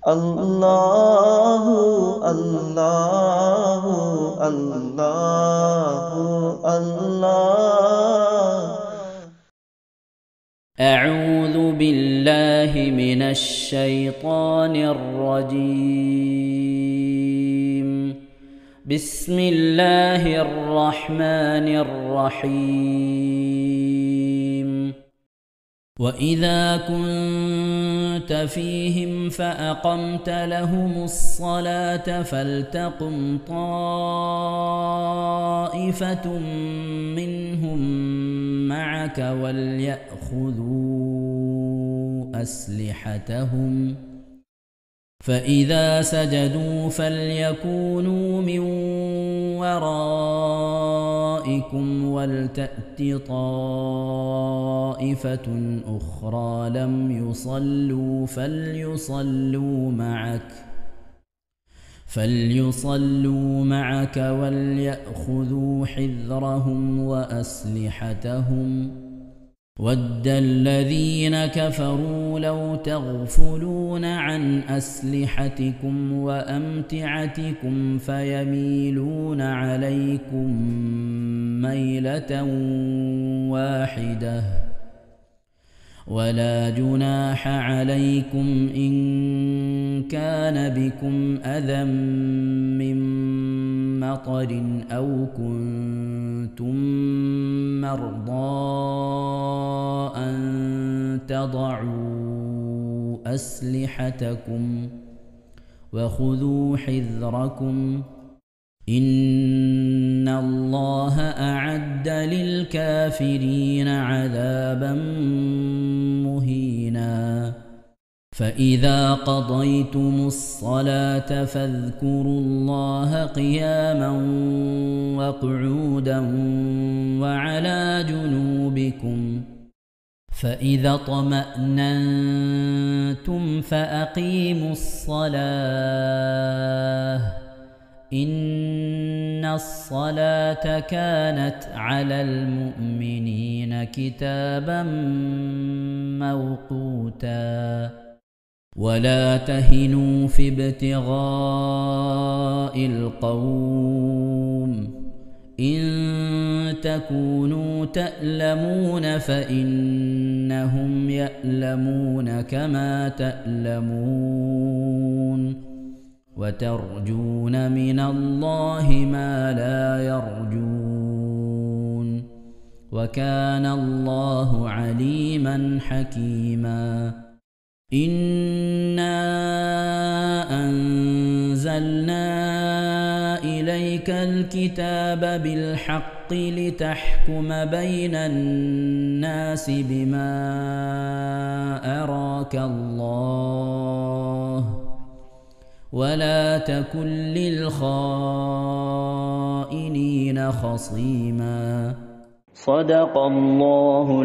الله الله الله الله أعوذ بالله من الشيطان الرجيم بسم الله الرحمن الرحيم وإذا كنت فيهم فأقمت لهم الصلاة فلتقم طائفة منهم معك وليأخذوا أسلحتهم فإذا سجدوا فليكونوا من ورائكم ولتأت طائفة أخرى لم يصلوا فليصلوا معك فليصلوا معك وليأخذوا حذرهم وأسلحتهم ود الذين كفروا لو تغفلون عن أسلحتكم وأمتعتكم فيميلون عليكم ميلة واحدة ولا جناح عليكم إن كان بكم أذى من مطر أو كنتم مرضى أن تضعوا أسلحتكم وخذوا حذركم إن الله أعد للكافرين عذابا مهينا فإذا قضيتم الصلاة فاذكروا الله قياما وقعودا وعلى جنوبكم فإذا اطمأننتم فأقيموا الصلاة إن الصلاة كانت على المؤمنين كتابا موقوتا ولا تهنوا في ابتغاء القوم إن تكونوا تألمون فإنهم يألمون كما تألمون وترجون من الله ما لا يرجون وكان الله عليما حكيما إنا أنزلنا إليك الكتاب بالحق لتحكم بين الناس بما أراك الله ولا تكن للخائنين خصيما صدق الله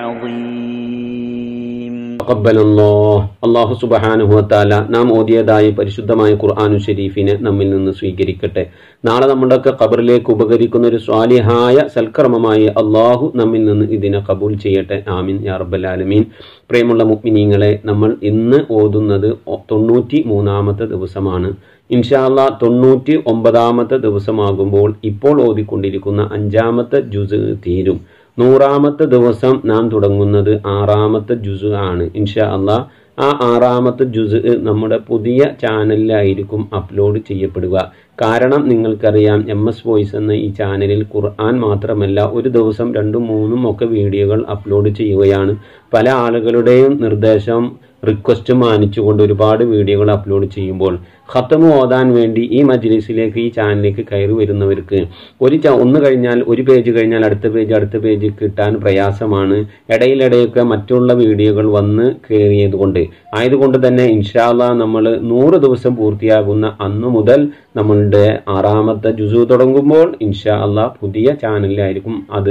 العظيم തഖബ്ബലല്ലാഹ്. അള്ളാഹു സുബഹാനുഹു വത്താല നാം ഓതിയതായി പരിശുദ്ധമായ ഖുർആാനു ഷരീഫിനെ നമ്മിൽ നിന്ന് സ്വീകരിക്കട്ടെ നാളെ നമ്മുടെയൊക്കെ ഖബറിലേക്ക് ഉപകരിക്കുന്ന ഒരു സ്വാലിഹായ സൽക്കർമ്മമായി അള്ളാഹു നമ്മിൽ നിന്ന് ഇതിനെ കബൂൽ ചെയ്യട്ടെ ആമീൻ യാ റബ്ബൽ ആലമീൻ പ്രിയമുള്ള മുഅ്മിനീങ്ങളെ നമ്മൾ ഇന്ന് ഓതുന്നത് ഒ- തൊണ്ണൂറ്റി മൂന്നാമത്തെ ദിവസമാണ് ഇൻഷാല്ല തൊണ്ണൂറ്റി ഒമ്പതാമത്തെ ദിവസമാകുമ്പോൾ ഇപ്പോൾ ഓതിക്കൊണ്ടിരിക്കുന്ന അഞ്ചാമത്തെ ജുസ് തീരും നൂറാമത്തെ ദിവസം നാം തുടങ്ങുന്നത് ആറാമത്തെ ജുസ് ആണ് ഇൻഷാ അള്ളാ ആ ആറാമത്തെ ജുസ് നമ്മുടെ പുതിയ ചാനലിലായിരിക്കും അപ്ലോഡ് ചെയ്യപ്പെടുക കാരണം നിങ്ങൾക്കറിയാം എം എസ് വോയിസ് എന്ന ഈ ചാനലിൽ ഖുർആൻ മാത്രമല്ല ഒരു ദിവസം രണ്ടും മൂന്നും ഒക്കെ വീഡിയോകൾ അപ്ലോഡ് ചെയ്യുകയാണ് പല ആളുകളുടെയും നിർദ്ദേശം റിക്വസ്റ്റ് മാനിച്ചുകൊണ്ട് ഒരുപാട് വീഡിയോകൾ അപ്ലോഡ് ചെയ്യുമ്പോൾ ഖത്തമ് ഓതാൻ വേണ്ടി ഈ മജ്ലിസിലേക്ക് ഈ ചാനലിലേക്ക് കയറി വരുന്നവർക്ക് ഒരു ച ഒന്ന് കഴിഞ്ഞാൽ ഒരു പേജ് കഴിഞ്ഞാൽ അടുത്ത പേജ് അടുത്ത പേജ് കിട്ടാൻ പ്രയാസമാണ് ഇടയിലിടയൊക്കെ മറ്റുള്ള വീഡിയോകൾ വന്ന് കയറിയത് കൊണ്ട് ആയതുകൊണ്ട് തന്നെ ഇൻഷാല്ല നമ്മൾ നൂറ് ദിവസം പൂർത്തിയാകുന്ന അന്നു മുതൽ നമ്മളുടെ ആറാമത്തെ ജുസു തുടങ്ങുമ്പോൾ ഇൻഷാ അള്ളാ പുതിയ ചാനലിലായിരിക്കും അത്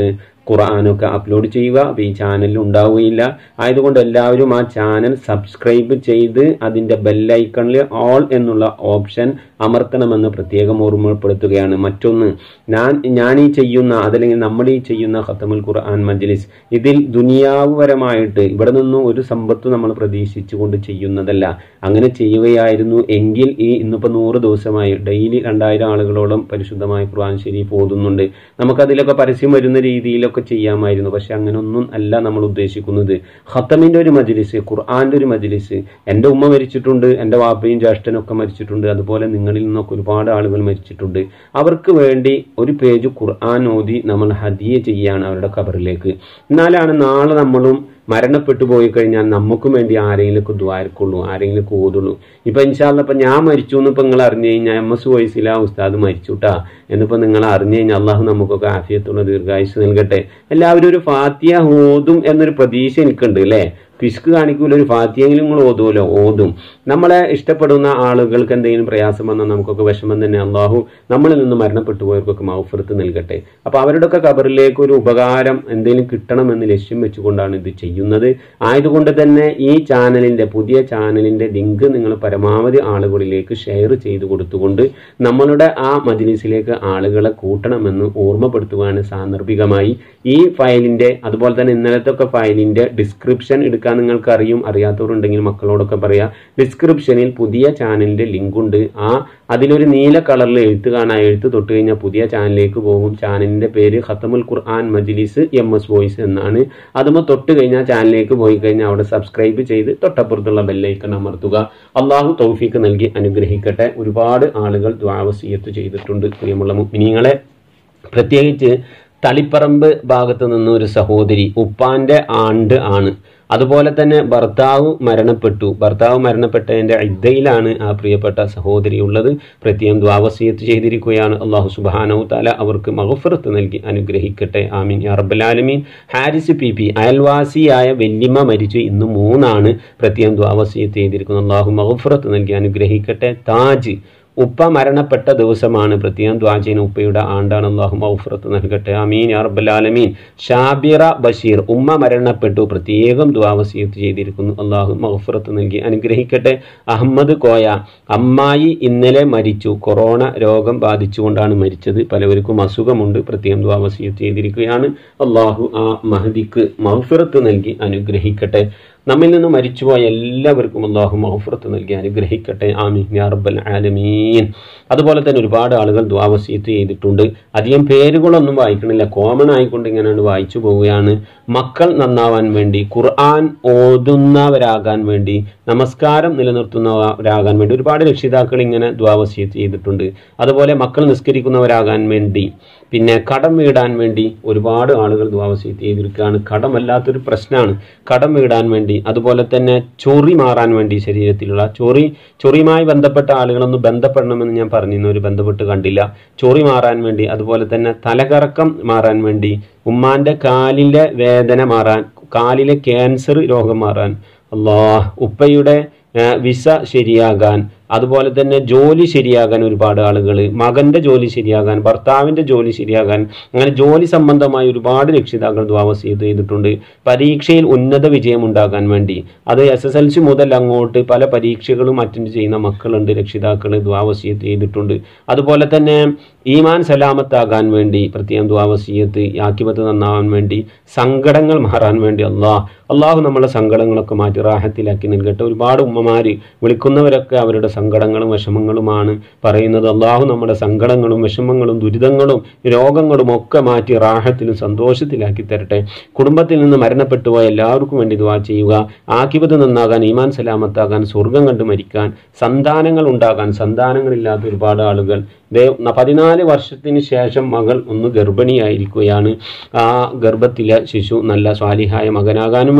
ഖുർആാനൊക്കെ അപ്ലോഡ് ചെയ്യുക അപ്പോൾ ഈ ചാനലിൽ ഉണ്ടാവുകയില്ല ആയതുകൊണ്ട് എല്ലാവരും ആ ചാനൽ സബ്സ്ക്രൈബ് ചെയ്ത് അതിൻ്റെ ബെല്ലൈക്കണിൽ ഓൾ എന്നുള്ള ഓപ്ഷൻ അമർത്തണമെന്ന് പ്രത്യേകം ഓർമ്മപ്പെടുത്തുകയാണ് മറ്റൊന്ന് ഞാൻ ഞാൻ ഈ ചെയ്യുന്ന അതല്ലെങ്കിൽ നമ്മൾ ഈ ചെയ്യുന്ന ഖത്തമുൽ ഖുർആൻ മജ്ലിസ് ഇതിൽ ദുനിയാവുപരമായിട്ട് ഇവിടെ നിന്നും ഒരു സമ്പത്ത് നമ്മൾ പ്രതീക്ഷിച്ചുകൊണ്ട് ചെയ്യുന്നതല്ല അങ്ങനെ ചെയ്യുകയായിരുന്നു എങ്കിൽ ഈ ഇന്നിപ്പോൾ നൂറ് ദിവസമായി ഡെയിലി രണ്ടായിരം ആളുകളോളം പരിശുദ്ധമായ ഖുർആൻ ശരീഫ് ഓതുന്നുണ്ട് നമുക്കതിലൊക്കെ പരസ്യം വരുന്ന രീതിയിലൊക്കെ ചെയ്യാമായിരുന്നു പക്ഷെ അങ്ങനെ ഒന്നും അല്ല നമ്മൾ ഉദ്ദേശിക്കുന്നത് ഖത്തമിൻ്റെ ഒരു മജ്ലിസ് ഖുർആന്റെ ഒരു മജ്ലിസ് എൻ്റെ ഉമ്മ മരിച്ചിട്ടുണ്ട് എൻ്റെ വാപ്പയും ജ്യേഷ്ഠനും ഒക്കെ മരിച്ചിട്ടുണ്ട് അതുപോലെ നിങ്ങളിൽ നിന്നൊക്കെ ഒരുപാട് ആളുകൾ മരിച്ചിട്ടുണ്ട് അവർക്ക് വേണ്ടി ഒരു പേജ് ഖുർആൻ ഓതി നമ്മൾ ഹദിയ ചെയ്യാണ് അവരുടെ ഖബറിലേക്ക് എന്നാലാണ് നാളെ നമ്മളും മരണപ്പെട്ടു പോയി കഴിഞ്ഞാൽ നമുക്കും വേണ്ടി ആരെങ്കിലും ദ്വാരക്കുള്ളൂ ആരെങ്കിലും ഓതുള്ളൂ ഇപ്പൊ ഇൻഷാല്ല ഇപ്പൊ ഞാൻ മരിച്ചു എന്ന് ഇപ്പൊ നിങ്ങൾ അറിഞ്ഞു കഴിഞ്ഞാൽ എം എസ് വയസ്സില ഉസ്താദ് മരിച്ചുട്ടാ എന്നിപ്പോ നിങ്ങൾ അറിഞ്ഞു കഴിഞ്ഞാൽ അള്ളാഹു നമുക്കൊക്കെ ആഫിയത്തുള്ള ദീർഘായുസ് നൽകട്ടെ എല്ലാവരും ഒരു ഫാത്തിയ ഓതും എന്നൊരു പ്രതീക്ഷ എനിക്കുണ്ട് അല്ലേ പിശുക്ക് കാണിക്കൂല ഒരു ഫാത്തിയെങ്കിലും നിങ്ങൾ ഓതുമല്ലോ ഓതും നമ്മളെ ഇഷ്ടപ്പെടുന്ന ആളുകൾക്ക് എന്തെങ്കിലും പ്രയാസം വന്നാൽ നമുക്കൊക്കെ വിഷമം തന്നെ അള്ളാഹു നമ്മളിൽ നിന്ന് മരണപ്പെട്ടു പോയവർക്കൊക്കെ മൗഫറത്ത് നൽകട്ടെ അപ്പൊ അവരുടെയൊക്കെ കബറിലേക്ക് ഒരു ഉപകാരം എന്തെങ്കിലും കിട്ടണമെന്ന് ലക്ഷ്യം വെച്ചുകൊണ്ടാണ് ഇത് ചെയ്യുന്നത് ആയതുകൊണ്ട് തന്നെ ഈ ചാനലിന്റെ പുതിയ ചാനലിന്റെ ലിങ്ക് നിങ്ങൾ പരമാവധി ആളുകളിലേക്ക് ഷെയർ ചെയ്തു കൊടുത്തുകൊണ്ട് നമ്മളുടെ ആ മജ്ലിസിലേക്ക് ആളുകളെ കൂട്ടണമെന്ന് ഓർമ്മപ്പെടുത്തുവാണ് സാന്ദർഭികമായി ഈ ഫയലിന്റെ അതുപോലെ തന്നെ ഇന്നലത്തെ ഒക്കെ ഫയലിന്റെ ഡിസ്ക്രിപ്ഷൻ എടുക്കാൻ നിങ്ങൾക്ക് അറിയും അറിയാത്തവരുണ്ടെങ്കിൽ മക്കളോടൊക്കെ പറയാം ഡിസ്ക്രിപ്ഷനിൽ പുതിയ ചാനലിന്റെ ലിങ്ക് ഉണ്ട് ആ അതിലൊരു നീല കളറിൽ എഴുത്ത് കാണാൻ എഴുത്ത് തൊട്ട് കഴിഞ്ഞാൽ പുതിയ ചാനലിലേക്ക് പോകും ചാനലിന്റെ പേര് ഖത്തമുൽ ഖുർആൻ മജ്ലിസ് എം എസ് വോയിസ് എന്നാണ് അതുമ്പോൾ തൊട്ട് കഴിഞ്ഞാൽ ചാനലിലേക്ക് പോയി കഴിഞ്ഞാൽ അവിടെ സബ്സ്ക്രൈബ് ചെയ്ത് തൊട്ടപ്പുറത്തുള്ള ബെല്ലൈക്കൺ അമർത്തുക അള്ളാഹു തൗഫീക്ക് നൽകി അനുഗ്രഹിക്കട്ടെ ഒരുപാട് ആളുകൾ ദ്വാവസീയത്ത് ചെയ്തിട്ടുണ്ട് പ്രിയമുള്ള മുഗ്മിനീങ്ങളെ പ്രത്യേകിച്ച് തളിപ്പറമ്പ് ഭാഗത്ത് നിന്ന് ഒരു സഹോദരി ഉപ്പാന്റെ ആണ്ട് ആണ് അതുപോലെ തന്നെ ഭർത്താവ് മരണപ്പെട്ടു ഭർത്താവ് മരണപ്പെട്ടതിന്റെ ഇദ്ദയിലാണ് ആ പ്രിയപ്പെട്ട സഹോദരി ഉള്ളത് പ്രത്യേകം ദ്വാവസീയത്ത് ചെയ്തിരിക്കുകയാണ് അള്ളാഹു സുബാനു താല അവർക്ക് മഹഫറത്ത് നൽകി അനുഗ്രഹിക്കട്ടെ ആമീൻ യാ റബ്ബൽ ആലമീൻ ഹാരിസ് പി പി അയൽവാസിയായ വല്യമ്മ മരിച്ചു ഇന്ന് മൂന്നാണ് പ്രത്യേകം ദ്വാവസീയത്ത് ചെയ്തിരിക്കുന്നത് അള്ളാഹു മഹഫറത്ത് നൽകി അനുഗ്രഹിക്കട്ടെ താജ് ഉപ്പ മരണപ്പെട്ട ദിവസമാണ് പ്രത്യേകം ദ്വാചീന ഉപ്പയുടെ ആണ്ടാണ് അള്ളാഹു മൗഫറത്ത് നൽകട്ടെ അമീൻ യാ റബ്ബൽ ആലമീൻ ഷാബിറ ബഷീർ ഉമ്മ മരണപ്പെട്ടു പ്രത്യേകം ദ്വാവസീയത്ത് ചെയ്തിരിക്കുന്നു അള്ളാഹു മൗഫറത്ത് നൽകി അനുഗ്രഹിക്കട്ടെ അഹമ്മദ് കോയ അമ്മായി ഇന്നലെ മരിച്ചു കൊറോണ രോഗം ബാധിച്ചുകൊണ്ടാണ് മരിച്ചത് പലവർക്കും അസുഖമുണ്ട് പ്രത്യേകം ദ്വാവസീയത്ത് ചെയ്തിരിക്കുകയാണ് അള്ളാഹു ആ മഹദിക്ക് മൗഫിറത്ത് നൽകി അനുഗ്രഹിക്കട്ടെ നമ്മിൽ നിന്ന് മരിച്ചുപോയ എല്ലാവർക്കും അള്ളാഹു മഹഫുറത്ത് നൽകി അനുഗ്രഹിക്കട്ടെ ആമീൻ യാ റബ്ബൽ ആലമീൻ അതുപോലെ തന്നെ ഒരുപാട് ആളുകൾ ദ്വാവസീത്ത് ചെയ്തിട്ടുണ്ട് അധികം പേരുകളൊന്നും വായിക്കണില്ല കോമൺ ആയിക്കൊണ്ട് ഇങ്ങനെയാണ് വായിച്ചു പോവുകയാണ് മക്കൾ നന്നാവാൻ വേണ്ടി ഖുർആൻ ഓതുന്നവരാകാൻ വേണ്ടി നമസ്കാരം നിലനിർത്തുന്നവരാകാൻ വേണ്ടി ഒരുപാട് രക്ഷിതാക്കൾ ഇങ്ങനെ ദ്വാവസീത്ത് ചെയ്തിട്ടുണ്ട് അതുപോലെ മക്കൾ നിസ്കരിക്കുന്നവരാകാൻ വേണ്ടി പിന്നെ കടം വീടാൻ വേണ്ടി ഒരുപാട് ആളുകൾ ദ്വാവസീത്ത് ചെയ്തിരിക്കുകയാണ് കടമല്ലാത്തൊരു പ്രശ്നമാണ് കടം വീടാൻ വേണ്ടി അതുപോലെ തന്നെ ചൊറി മാറാൻ വേണ്ടി ശരീരത്തിലുള്ള ചൊറി ചൊറിയുമായി ബന്ധപ്പെട്ട ആളുകളൊന്ന് ബന്ധപ്പെടണമെന്ന് ഞാൻ പറഞ്ഞിരുന്നു ഒരു ബന്ധപ്പെട്ട് കണ്ടില്ല ചൊറി മാറാൻ വേണ്ടി അതുപോലെ തന്നെ തലകറക്കം മാറാൻ വേണ്ടി ഉമ്മാന്റെ കാലിലെ വേദന മാറാൻ കാലിലെ ക്യാൻസർ രോഗം മാറാൻ അള്ളാഹ് ഉപ്പയുടെ ആ, വിസ ശരിയാകാൻ അതുപോലെ തന്നെ ജോലി ശരിയാകാൻ ഒരുപാട് ആളുകൾ മകന്റെ ജോലി ശരിയാകാൻ ഭർത്താവിന്റെ ജോലി ശരിയാകാൻ അങ്ങനെ ജോലി സംബന്ധമായ ഒരുപാട് രക്ഷിതാക്കൾ ദ്വാവസീത് ചെയ്തിട്ടുണ്ട് പരീക്ഷയിൽ ഉന്നത വിജയം ഉണ്ടാകാൻ വേണ്ടി അത് എസ് എസ് എൽ സി മുതൽ അങ്ങോട്ട് പല പരീക്ഷകളും അറ്റൻഡ് ചെയ്യുന്ന മക്കളുണ്ട് രക്ഷിതാക്കൾ ദ്വാവസീയത്ത് ചെയ്തിട്ടുണ്ട് അതുപോലെ തന്നെ ഈമാൻ സലാമത്താകാൻ വേണ്ടി പ്രത്യേകം ദ്വാവസീയത്ത് യാക്കിബത്ത് നന്നാവാൻ വേണ്ടി സങ്കടങ്ങൾ മാറാൻ വേണ്ടി അള്ളാഹ് അള്ളാഹു നമ്മളെ സങ്കടങ്ങളൊക്കെ മാറ്റി റാഹത്തിലാക്കി നൽകട്ടെ ഒരുപാട് ഉമ്മമാര് വിളിക്കുന്നവരൊക്കെ അവരുടെ സങ്കടങ്ങളും വിഷമങ്ങളുമാണ് പറയുന്നത് അള്ളാഹു നമ്മുടെ സങ്കടങ്ങളും വിഷമങ്ങളും ദുരിതങ്ങളും രോഗങ്ങളും ഒക്കെ മാറ്റി റാഹത്തിലും സന്തോഷത്തിലാക്കി തരട്ടെ കുടുംബത്തിൽ നിന്ന് മരണപ്പെട്ടു പോയ എല്ലാവർക്കും വേണ്ടി ദുവാ ചെയ്യുക ആക്കിബത്ത് നന്നാകാൻ ഈമാൻ സലാമത്താകാൻ സ്വർഗം കണ്ട് മരിക്കാൻ സന്താനങ്ങൾ ഉണ്ടാകാൻ സന്താനങ്ങളില്ലാത്ത ഒരുപാട് ആളുകൾ ദേ പതിനാല് വർഷത്തിന് ശേഷം മകൾ ഒന്ന് ഗർഭിണിയായിരിക്കുകയാണ് ആ ഗർഭത്തിലെ ശിശു നല്ല സ്വാലിഹായ മകനാകാനും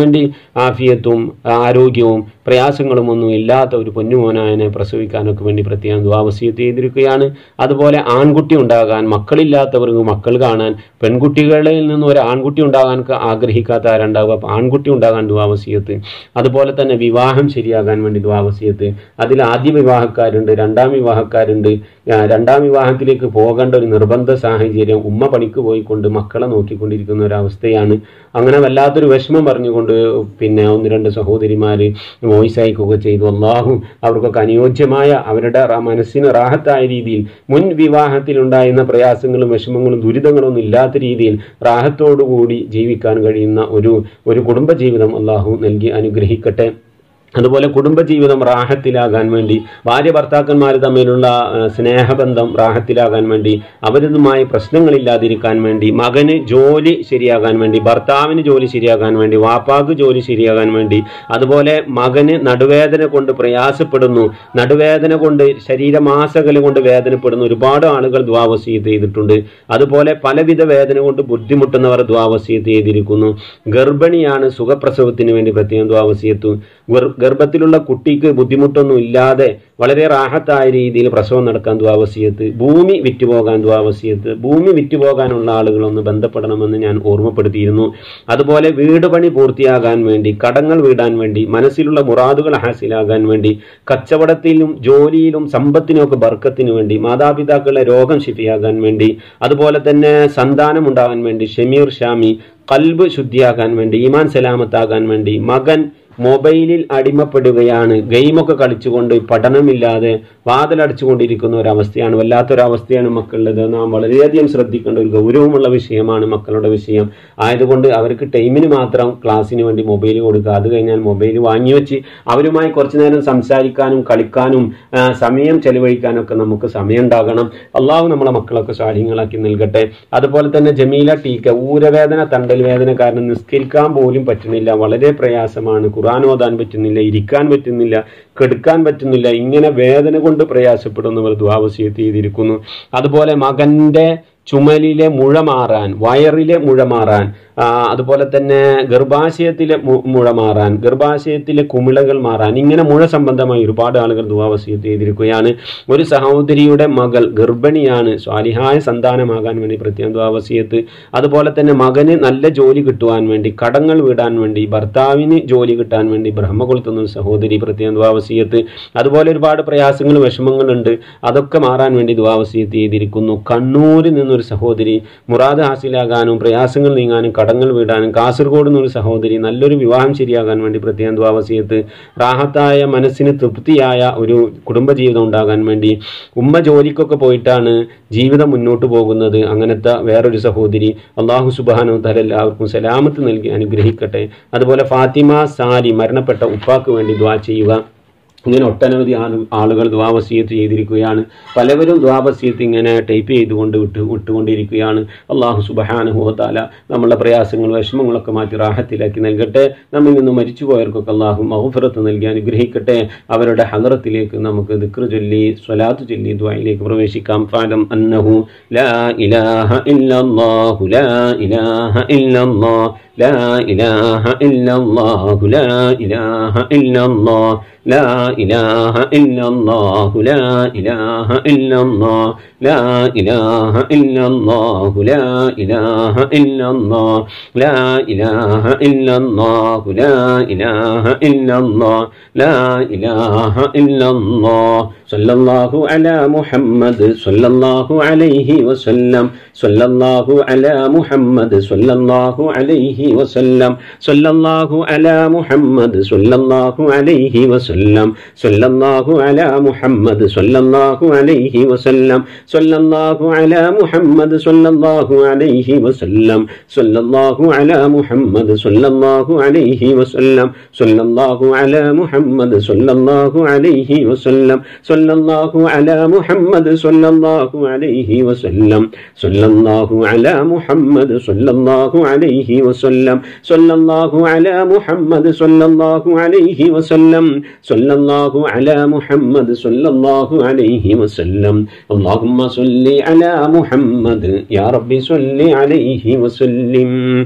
വേണ്ടി ആഫിയത്തും ആരോഗ്യവും പ്രയാസങ്ങളും ഒന്നും ഇല്ലാത്ത ഒരു പൊന്നുമോനായനെ പ്രസവിക്കാനൊക്കെ വേണ്ടി പ്രത്യേകം ദ്വാവസ്യത്ത് ചെയ്തിരിക്കുകയാണ് അതുപോലെ ആൺകുട്ടി ഉണ്ടാകാൻ മക്കളില്ലാത്തവർക്ക് മക്കൾ കാണാൻ പെൺകുട്ടികളിൽ നിന്ന് ഒരു ആൺകുട്ടി ഉണ്ടാകാൻ ക- ആഗ്രഹിക്കാത്ത ആരുണ്ടാവുക അപ്പോൾ ആൺകുട്ടി ഉണ്ടാകാൻ ദ്വാവസ്യത്ത് അതുപോലെ തന്നെ വിവാഹം ശരിയാകാൻ വേണ്ടി ദ്വാവസ്യത്ത് അതിൽ ആദ്യ വിവാഹക്കാരുണ്ട് രണ്ടാം വിവാഹക്കാരുണ്ട് ആ, രണ്ടാം വിവാഹത്തിലേക്ക് പോകേണ്ട ഒരു നിർബന്ധ സാഹചര്യം ഉമ്മ പണിക്ക് പോയിക്കൊണ്ട് മക്കളെ നോക്കിക്കൊണ്ടിരിക്കുന്ന ഒരവസ്ഥയാണ് അങ്ങനെ വല്ലാത്തൊരു വിഷമം പറഞ്ഞുകൊണ്ട് പിന്നെ ഒന്ന് രണ്ട് സഹോദരിമാര് വോയിസ് അയക്കുകയൊക്കെ ചെയ്തു അള്ളാഹു അവർക്കൊക്കെ അനുയോജ്യമായ അവരുടെ റ- മനസ്സിന് റാഹത്തായ രീതിയിൽ മുൻ വിവാഹത്തിലുണ്ടായിരുന്ന പ്രയാസങ്ങളും വിഷമങ്ങളും ദുരിതങ്ങളും ഒന്നും ഇല്ലാത്ത രീതിയിൽ റാഹത്തോടുകൂടി ജീവിക്കാൻ കഴിയുന്ന ഒരു ഒരു കുടുംബജീവിതം അള്ളാഹു നൽകി അനുഗ്രഹിക്കട്ടെ അതുപോലെ കുടുംബജീവിതം റാഹത്തിലാകാൻ വേണ്ടി ഭാര്യ ഭർത്താക്കന്മാർ തമ്മിലുള്ള ആ, സ്നേഹബന്ധം റാഹത്തിലാകാൻ വേണ്ടി അവരുമായി പ്രശ്നങ്ങളില്ലാതിരിക്കാൻ വേണ്ടി മകന് ജോലി ശരിയാകാൻ വേണ്ടി ഭർത്താവിന് ജോലി ശരിയാകാൻ വേണ്ടി വാപ്പാക്ക് ജോലി ശരിയാകാൻ വേണ്ടി അതുപോലെ മകന് നടുവേദന കൊണ്ട് പ്രയാസപ്പെടുന്നു നടുവേദന കൊണ്ട് ശരീരമാസകല കൊണ്ട് വേദനപ്പെടുന്ന ഒരുപാട് ആളുകൾ ദ്വാവസീത്ത് ചെയ്തിട്ടുണ്ട് അതുപോലെ പലവിധ വേദന കൊണ്ട് ബുദ്ധിമുട്ടുന്നവർ ദ്വാവസീത്ത് ചെയ്തിരിക്കുന്നു ഗർഭിണിയാണ് സുഖപ്രസവത്തിന് വേണ്ടി പ്രത്യേകം ദ്വാവസീത്തു ഗർഭത്തിലുള്ള കുട്ടിക്ക് ബുദ്ധിമുട്ടൊന്നും ഇല്ലാതെ വളരെ റാഹത്തായ രീതിയിൽ പ്രസവം നടക്കാൻ ദ്വാവസ്യത്ത് ഭൂമി വിറ്റുപോകാൻ ദ്വാവസ്യത്ത് ഭൂമി വിറ്റുപോകാനുള്ള ആളുകളൊന്ന് ബന്ധപ്പെടണമെന്ന് ഞാൻ ഓർമ്മപ്പെടുത്തിയിരുന്നു അതുപോലെ വീട് പണി പൂർത്തിയാകാൻ വേണ്ടി കടങ്ങൾ വീടാൻ വേണ്ടി മനസ്സിലുള്ള മുറാദുകൾ ഹാസിലാകാൻ വേണ്ടി കച്ചവടത്തിലും ജോലിയിലും സമ്പത്തിനും ഒക്കെ ബർക്കത്തിനു വേണ്ടി മാതാപിതാക്കളുടെ രോഗം ശിഫിയാകാൻ വേണ്ടി അതുപോലെ തന്നെ സന്താനം ഉണ്ടാകാൻ വേണ്ടി ഷമീർ ഷാമി കൽബ് ശുദ്ധിയാകാൻ വേണ്ടി ഈമാൻ സലാമത്താകാൻ വേണ്ടി മകൻ മൊബൈലിൽ അടിമപ്പെടുകയാണ് ഗെയിമൊക്കെ കളിച്ചുകൊണ്ട് പഠനമില്ലാതെ വാതിലടച്ചുകൊണ്ടിരിക്കുന്ന ഒരവസ്ഥയാണ് വല്ലാത്തൊരവസ്ഥയാണ് മക്കളുടേത് നാം വളരെയധികം ശ്രദ്ധിക്കേണ്ട ഒരു ഗൗരവമുള്ള വിഷയമാണ് മക്കളുടെ വിഷയം ആയതുകൊണ്ട് അവർക്ക് ടൈമിന് മാത്രം ക്ലാസ്സിന് വേണ്ടി മൊബൈൽ കൊടുക്കുക അത് കഴിഞ്ഞാൽ മൊബൈൽ വാങ്ങിവെച്ച് അവരുമായി കുറച്ചു നേരം സംസാരിക്കാനും കളിക്കാനും ആ, സമയം ചെലവഴിക്കാനൊക്കെ നമുക്ക് സമയം ഉണ്ടാകണം അള്ളാഹു നമ്മളെ മക്കളൊക്കെ സ്വാധീനങ്ങളാക്കി നൽകട്ടെ അതുപോലെ തന്നെ ജമീല ടീക്ക ഊരവേദന തണ്ടൽ വേദന കാരണം നിസ്കരിക്കാൻ പോലും പറ്റുന്നില്ല വളരെ പ്രയാസമാണ് ഖുർആൻ ഓതാൻ പറ്റുന്നില്ല ഇരിക്കാൻ പറ്റുന്നില്ല കെടുക്കാൻ പറ്റുന്നില്ല ഇങ്ങനെ വേദന കൊണ്ട് പ്രയാസപ്പെടുന്നവർ ദ്വാവസ്യത്ത് ചെയ്തിരിക്കുന്നു അതുപോലെ മകന്റെ ചുമലിലെ മുഴ മാറാൻ വയറിലെ മുഴ മാറാൻ ആ, അതുപോലെ തന്നെ ഗർഭാശയത്തിലെ മു- മുഴ മാറാൻ ഗർഭാശയത്തിലെ കുമിളകൾ മാറാൻ ഇങ്ങനെ മുഴ സംബന്ധമായി ഒരുപാട് ആളുകൾ ദുവാവസ്യത്ത് ചെയ്തിരിക്കുകയാണ് ഒരു സഹോദരിയുടെ മകൾ ഗർഭിണിയാണ് സ്വാലിഹായ സന്താനമാകാൻ വേണ്ടി പ്രത്യേകം ദുവാവസ്യത്ത് അതുപോലെ തന്നെ മകന് നല്ല ജോലി കിട്ടുവാൻ വേണ്ടി കടങ്ങൾ വീടാൻ വേണ്ടി ഭർത്താവിന് ജോലി കിട്ടാൻ വേണ്ടി ബ്രഹ്മ കൊളുത്തുന്ന ഒരു സഹോദരി പ്രത്യേകം ദുവാവസ്യത്ത് അതുപോലെ ഒരുപാട് പ്രയാസങ്ങൾ വിഷമങ്ങളുണ്ട് അതൊക്കെ മാറാൻ വേണ്ടി ദുവാവസ്യത്ത് ചെയ്തിരിക്കുന്നു കണ്ണൂരിൽ നിന്നൊരു സഹോദരി മുറാദ് ഹാസിലാകാനും പ്രയാസങ്ങൾ നീങ്ങാനും കടങ്ങൾ വീടാനും കാസർഗോഡ് നിന്നൊരു സഹോദരി നല്ലൊരു വിവാഹം ശരിയാകാൻ വേണ്ടി പ്രത്യേകം ദ്വാവസ്യത്ത് റാഹത്തായ മനസ്സിന് തൃപ്തിയായ ഒരു കുടുംബജീവിതം ഉണ്ടാകാൻ വേണ്ടി ഉമ്മ ജോലിക്കൊക്കെ പോയിട്ടാണ് ജീവിതം മുന്നോട്ട് പോകുന്നത് അങ്ങനത്തെ വേറൊരു സഹോദരി അള്ളാഹു സുബാനു തല എല്ലാവർക്കും സലാമത്ത് നൽകി അനുഗ്രഹിക്കട്ടെ അതുപോലെ ഫാത്തിമ സാലി മരണപ്പെട്ട ഉപ്പാക്ക് വേണ്ടി ദ്വാ ചെയ്യുക ഇങ്ങനെ ഒട്ടനവധി ആളു ആളുകൾ ദ്വാവസീയത്ത് ചെയ്തിരിക്കുകയാണ് പലവരും ദ്വാവസീയത്ത് ഇങ്ങനെ ടൈപ്പ് ചെയ്തുകൊണ്ട് വിട്ട് വിട്ടുകൊണ്ടിരിക്കുകയാണ് അള്ളാഹു സുബഹാനുഹോത്താല നമ്മളെ പ്രയാസങ്ങൾ വിഷമങ്ങളൊക്കെ മാറ്റി റാഹത്തിലാക്കി നൽകട്ടെ നമ്മിൽ നിന്ന് മരിച്ചുപോയവർക്കൊക്കെ അള്ളാഹു മഹഫറത്ത് നൽകി അനുഗ്രഹിക്കട്ടെ അവരുടെ ഹലറത്തിലേക്ക് നമുക്ക് ദിക്ർ ചൊല്ലി സ്വലാത്ത് ചൊല്ലി ദ്വായിലേക്ക് പ്രവേശിക്കാം ഫാലം അന്നഹു ലാ ഇലാഹ ഇല്ലല്ലാഹു ലാ ഇലാഹ ഇല്ലല്ലാഹ് لا إله إلا الله لا إله إلا الله لا إله إلا الله لا إله إلا الله لا إله إلا الله لا إله إلا الله لا إله إلا الله لا إله إلا الله لا إله إلا الله صلى الله على محمد صلى الله عليه وسلم صلى الله على محمد صلى الله عليه وسلم صلى الله على محمد صلى الله عليه وسلم صلى الله على محمد صلى الله عليه وسلم صلى الله على محمد صلى الله عليه وسلم صلى الله على محمد صلى الله عليه وسلم صلى الله على محمد صلى الله عليه وسلم صلى الله على محمد صلى الله عليه وسلم صلى الله على محمد صلى الله عليه وسلم صلى الله على محمد صلى الله عليه وسلم صلى الله على محمد صلى الله عليه وسلم اللهم صل على محمد يا رب صل عليه وسلم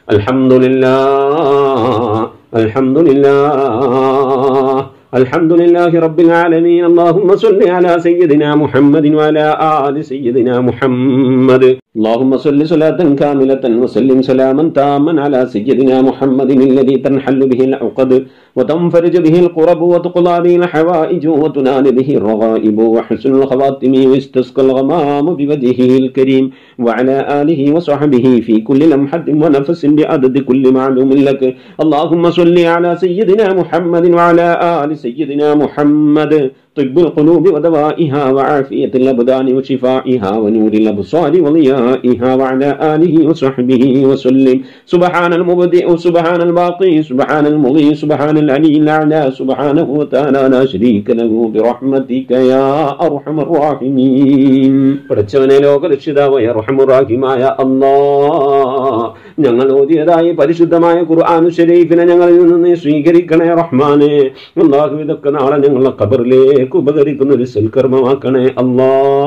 അൽഹംദുലില്ലാ അൽഹംദുലില്ലാ الحمد لله رب العالمين اللهم صل على سيدنا محمد وعلى آل سيدنا محمد اللهم صل صلاة كاملة وسلم سلاما تاما على سيدنا محمد الذي تنحل به العقد وتنفرج به القرب وتقضى به الحوائج وتنال به الرغائب وحسن الخواتم ويستسقى الغمام بوجهه الكريم وعلى آله وصحبه في كل لمحة ونفس بعدد كل معلوم لك اللهم صل على سيدنا محمد وعلى آل سيدنا محمد طب القلوب ودوائها وعافية الأبدان وشفائها ونور الأبصار وضيائها وعلى آله وصحبه وسلم سبحان المبدئ سبحان الباقي سبحان المضي سبحان العلي الأعلى سبحانه وتعالى لا شريك له برحمتك يا أرحم الراحمين പഠിച്ചവനെ ലോകരക്ഷിതാവായ റഹമുറാഹിമായ അല്ലാ ഞങ്ങൾ ഓതിയതായി പരിശുദ്ധമായ ഖുർആാനു ഷരീഫിനെ ഞങ്ങളിൽ നിന്ന് നീ സ്വീകരിക്കണേ റഹ്മാനെ അള്ളാഹു ഇതൊക്കെ നാളെ ഞങ്ങളെ ഖബറിലേക്ക് ഉപകരിക്കുന്ന ഒരു സൽക്കർമ്മമാക്കണേ അല്ലാ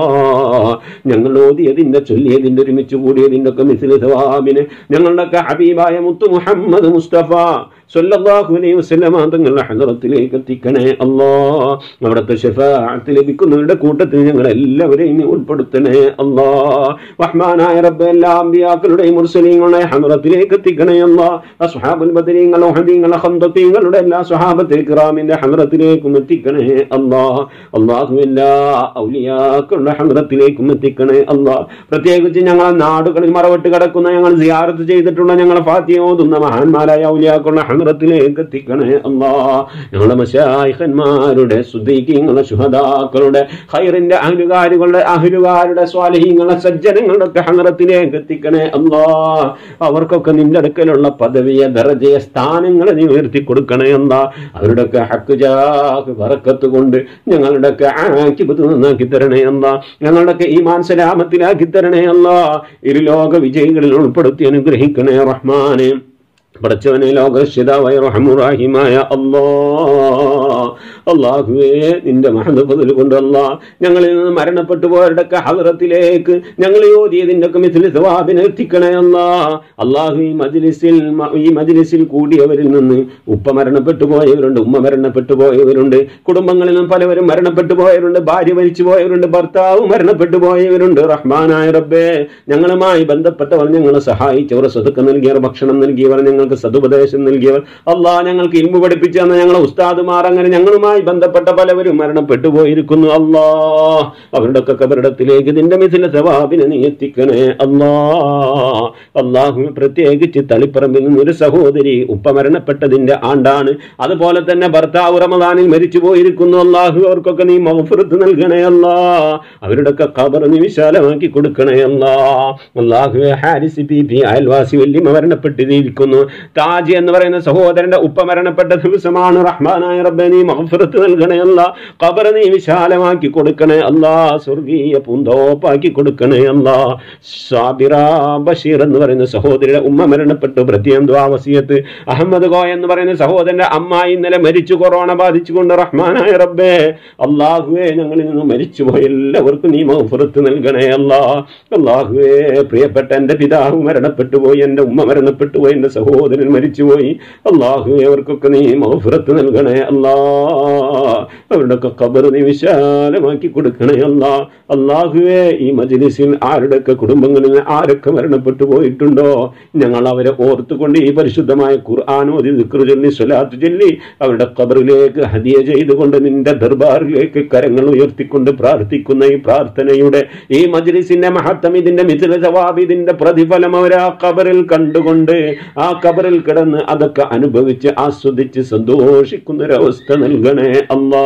ഞങ്ങൾ ഓതിയതിന്റെ ചൊല്ലിയതിന്റെ ഒരുമിച്ച് കൂടിയതിന്റെ ഒക്കെ മിസിൽ സവാബിന് ഞങ്ങളുടെ ഒക്കെ ഹബീബായ മുത്തു മുഹമ്മദ് മുസ്തഫ സല്ലല്ലാഹു അലൈഹി വസല്ലമ തങ്ങളുടെ ഹദറത്തിലേക്ക് എത്തിക്കണേ അല്ലാ അവിടുത്തെ ഷഫാഅത്ത് ലഭിക്കുന്നവരുടെ കൂട്ടത്തിൽ ഞങ്ങൾ എല്ലാവരെയും നീ ഉൾപ്പെടുത്തണേ അല്ലാ റഹ്മാനായ റബ്ബ് എല്ലാ അമ്പിയാക്കളുടെയും മുർസലീങ്ങളുടെ ഹദറത്തിലേക്ക് എത്തിക്കണേ അല്ലാ അസ്ഹാബുൽ ബദരീങ്ങൾ ഉഹദീങ്ങൾ ഖന്തീങ്ങളുടെ എല്ലാ സ്വഹാബത്തെ കിറാമിന്റെ ഹദറത്തിലേക്കും എത്തിക്കണേ അല്ലാ അല്ലാഹു എല്ലാ ഔലിയാക്കളുടെ ഹദറത്തിലേക്കും എത്തിക്കണേ അല്ലാ പ്രത്യേകിച്ച് ഞങ്ങളെ നാടുകളിൽ മറവിട്ട് കിടക്കുന്ന ഞങ്ങൾ സിയാറത്ത് ചെയ്തിട്ടുള്ള ഞങ്ങളെ ഫാത്തിയ ഓതുന്ന മഹാന്മാരായ ഔലിയാക്കളുടെ ഹദറത്തിലേക്ക് എത്തിക്കണേ അല്ലാ ഞങ്ങളുടെ മശായിഖന്മാരുടെ സുദ്ദീഖീങ്ങളുടെ ശുഹദാക്കളുടെ ഖൈറിന്റെ അഹലുകാരുകളുടെ അഹലുകാരുടെ സ്വാലഹീങ്ങളുടെ സജ്ജനങ്ങളുടെ ഒക്കെ ഹദറത്തിലേക്ക് എത്തിക്കണേ അല്ലാ അവർക്കൊക്കെ നിന്റെ അടുക്കലുള്ള പദവിയെ ദറജയെ സ്ഥാനങ്ങളെ നീ ഉയർത്തി കൊടുക്കണേ എന്താ അവരുടെയൊക്കെ ഹക്ക് ജാഹ് വറക്കത്ത് കൊണ്ട് ഞങ്ങളുടെയൊക്കെ ആക്കിബത്ത് നന്നാക്കി തരണേ എന്താ ഞങ്ങളുടെയൊക്കെ ഈമാൻ സലാമത്തിലാക്കി തരണേ അല്ല ഇരുലോക വിജയികളിൽ ഉൾപ്പെടുത്തി അനുഗ്രഹിക്കണേ റഹ്മാനെ പടച്ചവനെ ലോകരക്ഷിതാവായ റഹമുറാഹിമായ അല്ലാ അള്ളാഹുവേ നിന്റെ മഹദബതിൽ കൊണ്ടല്ല ഞങ്ങളിൽ നിന്ന് മരണപ്പെട്ടു പോയവരുടെയൊക്കെ ഹദറത്തിലേക്ക് ഞങ്ങൾ ഓതിയതിന്റെ ഒക്കെ മിഥിൽ സവാബിനെ എത്തിക്കണേ അല്ല അള്ളാഹു ഈ മജ്ലിസിൽ മ- ഈ മജ്ലിസിൽ കൂടിയവരിൽ നിന്ന് ഉപ്പ മരണപ്പെട്ടു പോയവരുണ്ട് ഉമ്മ മരണപ്പെട്ടു പോയവരുണ്ട് കുടുംബങ്ങളിൽ നിന്ന് പലവരും മരണപ്പെട്ടു പോയവരുണ്ട് ഭാര്യ മരിച്ചു പോയവരുണ്ട് ഭർത്താവ് മരണപ്പെട്ടു പോയവരുണ്ട് റഹ്മാനായ റബ്ബേ ഞങ്ങളുമായി ബന്ധപ്പെട്ടവർ ഞങ്ങളെ സഹായിച്ചവർ സ്വതുക്കം നൽകിയവർ ഭക്ഷണം നൽകിയവർ ഞങ്ങൾക്ക് സതുപദേശം നൽകിയവർ അള്ളാഹ് ഞങ്ങൾക്ക് ഇൽമു പഠിപ്പിച്ചു തന്ന ഞങ്ങളെ ഉസ്താദുമാർ അങ്ങനെ ഞങ്ങളുമായി ബന്ധപ്പെട്ട പലവരും മരണപ്പെട്ടു പോയിരിക്കുന്നു അല്ലാ അവരുടെ ഒക്കെ കബറിടത്തിലേക്ക് നിന്റെ മിഥില സവാബിനെ നീ എത്തിക്കണേ അല്ലാ അള്ളാഹു പ്രത്യേകിച്ച് തളിപ്പറമ്പിൽ നിന്ന് ഒരു സഹോദരി ഉപ്പ മരണപ്പെട്ടതിന്റെ ആണ്ടാണ് അതുപോലെ തന്നെ ഭർത്താവ് റമദാനിൽ മരിച്ചു പോയിരിക്കുന്നു അള്ളാഹു അവർക്കൊക്കെ നീ മൗഫറത്ത് നൽകണേ അല്ലാ അവരുടെ ഒക്കെ ഖബർ നീ വിശാലമാക്കി കൊടുക്കണേ അല്ലാ അള്ളാഹു ഹാരിസ് പി പി അയൽവാസി വല്യമ്മ മരണപ്പെട്ടിരിക്കുന്നു താജ് എന്ന് പറയുന്ന സഹോദരന്റെ ഉപ്പ മരണപ്പെട്ട ദിവസമാണ് റഹ്മാനായ റബ്ബെ നീ മഹഫറത്ത് നൽകണേ അല്ല ഖബർ നീ വിശാലമാക്കി കൊടുക്കണേ അല്ലാ സ്വർഗീയ പൂന്തോപ്പാക്കി കൊടുക്കണേ അല്ല സാബിറ ബഷീർ എന്ന് പറയുന്ന സഹോദരിയുടെ ഉമ്മ മരണപ്പെട്ടു പ്രത്യേകം ദ്വാവസിയത്ത് അഹമ്മദ് ഗോ എന്ന് പറയുന്ന സഹോദരന്റെ അമ്മ ഇന്നലെ മരിച്ചു കൊറോണ ബാധിച്ചുകൊണ്ട് റഹ്മാനായ റബ്ബേ അള്ളാഹുവേ ഞങ്ങളിൽ നിന്ന് മരിച്ചുപോയ എല്ലാവർക്കും നീ മൗഫറത്ത് നൽകണേ അല്ലാ അള്ളാഹുവേ പ്രിയപ്പെട്ട എന്റെ പിതാവ് മരണപ്പെട്ടു പോയി എന്റെ ഉമ്മ മരണപ്പെട്ടു പോയി എന്റെ സഹോദരൻ മരിച്ചുപോയി അള്ളാഹുവേ അവർക്കൊക്കെ നീ മൗഫറത്ത് നൽകണേ അല്ലാ അവരുടെയൊക്കെ ഖബർ നീ വിശാലമാക്കി കൊടുക്കണേ അല്ലാ അള്ളാഹുവേ ഈ മജ്ലിസിൽ ആരുടെയൊക്കെ കുടുംബങ്ങളിൽ ആരൊക്കെ മരണപ്പെട്ടു പോയിട്ടുണ്ടോ ഞങ്ങൾ അവരെ ഓർത്തുകൊണ്ട് ഈ പരിശുദ്ധമായ ഖുർആാനോദി ദിക്റ് ചൊല്ലി സ്വലാത്ത് ചൊല്ലി അവരുടെ ഖബറിലേക്ക് ഹദിയ ചെയ്തുകൊണ്ട് നിന്റെ ദർബാറിലേക്ക് കരങ്ങൾ ഉയർത്തിക്കൊണ്ട് പ്രാർത്ഥിക്കുന്ന ഈ പ്രാർത്ഥനയുടെ ഈ മജ്ലിസിന്റെ മഹത്വം ഇതിന്റെ മിഥില ജവാബ് ഇതിന്റെ പ്രതിഫലം അവർ ആ ഖബറിൽ കണ്ടുകൊണ്ട് ആ ഖബറിൽ കിടന്ന് അതൊക്കെ അനുഭവിച്ച് ആസ്വദിച്ച് സന്തോഷിക്കുന്ന ഒരവസ്ഥ നൽകണേ അല്ലാ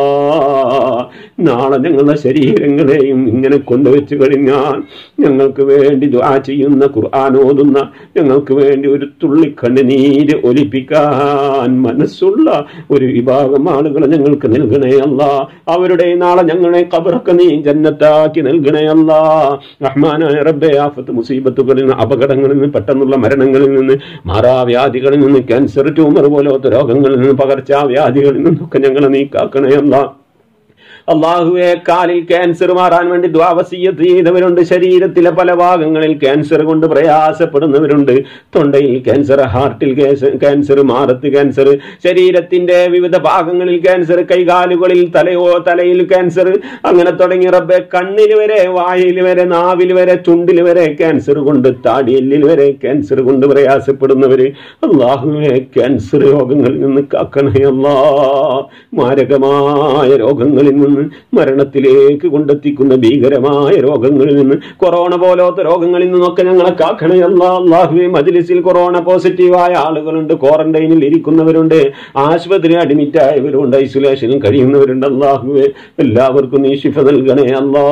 നാളെ ഞങ്ങളുടെ ശരീരങ്ങളെയും ഇങ്ങനെ കൊണ്ടുവച്ച് കഴിഞ്ഞാൽ ഞങ്ങൾക്ക് വേണ്ടി ദുആ ചെയ്യുന്ന ഖുർആൻ ഓതുന്ന ഞങ്ങൾക്ക് വേണ്ടി ഒരു തുള്ളി കണ്ണുനീര് ഒലിപ്പിക്കാൻ മനസ്സുള്ള ഒരു വിഭാഗം ആളുകളെ ഞങ്ങൾക്ക് നൽകണേ അല്ല അവരുടെ നാളെ ഞങ്ങളെ കബറൊക്കെ നീ ജന്നത്താക്കി നൽകണേ അല്ല റഹ്മാനായ റബ്ബെ ആഫത്ത് മുസീബത്തുകളിൽ നിന്ന് അപകടങ്ങളിൽ നിന്ന് പെട്ടെന്നുള്ള മരണങ്ങളിൽ നിന്ന് മാറാവ്യാധികളിൽ നിന്ന് ക്യാൻസർ ട്യൂമർ പോലത്തെ രോഗങ്ങളിൽ നിന്ന് പകർച്ചാവ്യാധികളിൽ നിന്നൊക്കെ ഞങ്ങളെ നീ കാക്കണേ അല്ല അള്ളാഹുവെ കാലിൽ ക്യാൻസർ മാറാൻ വേണ്ടി ദ്വാവസീയത്ത് ചെയ്തവരുണ്ട് ശരീരത്തിലെ പല ഭാഗങ്ങളിൽ ക്യാൻസർ കൊണ്ട് പ്രയാസപ്പെടുന്നവരുണ്ട് തൊണ്ടയിൽ ക്യാൻസർ ഹാർട്ടിൽ ക്യാൻസർ മാറത്ത് ക്യാൻസർ ശരീരത്തിന്റെ വിവിധ ഭാഗങ്ങളിൽ ക്യാൻസർ കൈകാലുകളിൽ തലയോ തലയിൽ ക്യാൻസർ അങ്ങനെ തുടങ്ങി റബ്ബെ കണ്ണിൽ വരെ വായിൽ വരെ നാവിൽ വരെ ചുണ്ടിൽ വരെ ക്യാൻസർ കൊണ്ട് താടിയെല്ലിൽ വരെ ക്യാൻസർ കൊണ്ട് പ്രയാസപ്പെടുന്നവര് അള്ളാഹുവെ ക്യാൻസർ രോഗങ്ങളിൽ നിന്ന് കാക്കണേ അല്ലാ മാരകമായ രോഗങ്ങളിൽ നിന്ന് മരണത്തിലേക്ക് കൊണ്ടെത്തിക്കുന്ന ഭീകരമായ രോഗങ്ങളിൽ നിന്ന് കൊറോണ പോലത്തെ രോഗങ്ങളിൽ നിന്നൊക്കെ ഞങ്ങളെ കാക്കണേ അല്ലാ അള്ളാഹുവെ മജ്ലിസിൽ കൊറോണ പോസിറ്റീവായ ആളുകളുണ്ട് ക്വാറന്റൈനിൽ ഇരിക്കുന്നവരുണ്ട് ആശുപത്രി അഡ്മിറ്റ് ആയവരുണ്ട് ഐസൊലേഷനിൽ കഴിയുന്നവരുണ്ട് അള്ളാഹുവെ എല്ലാവർക്കും നീ ശിഫ നൽകണേ അല്ലാ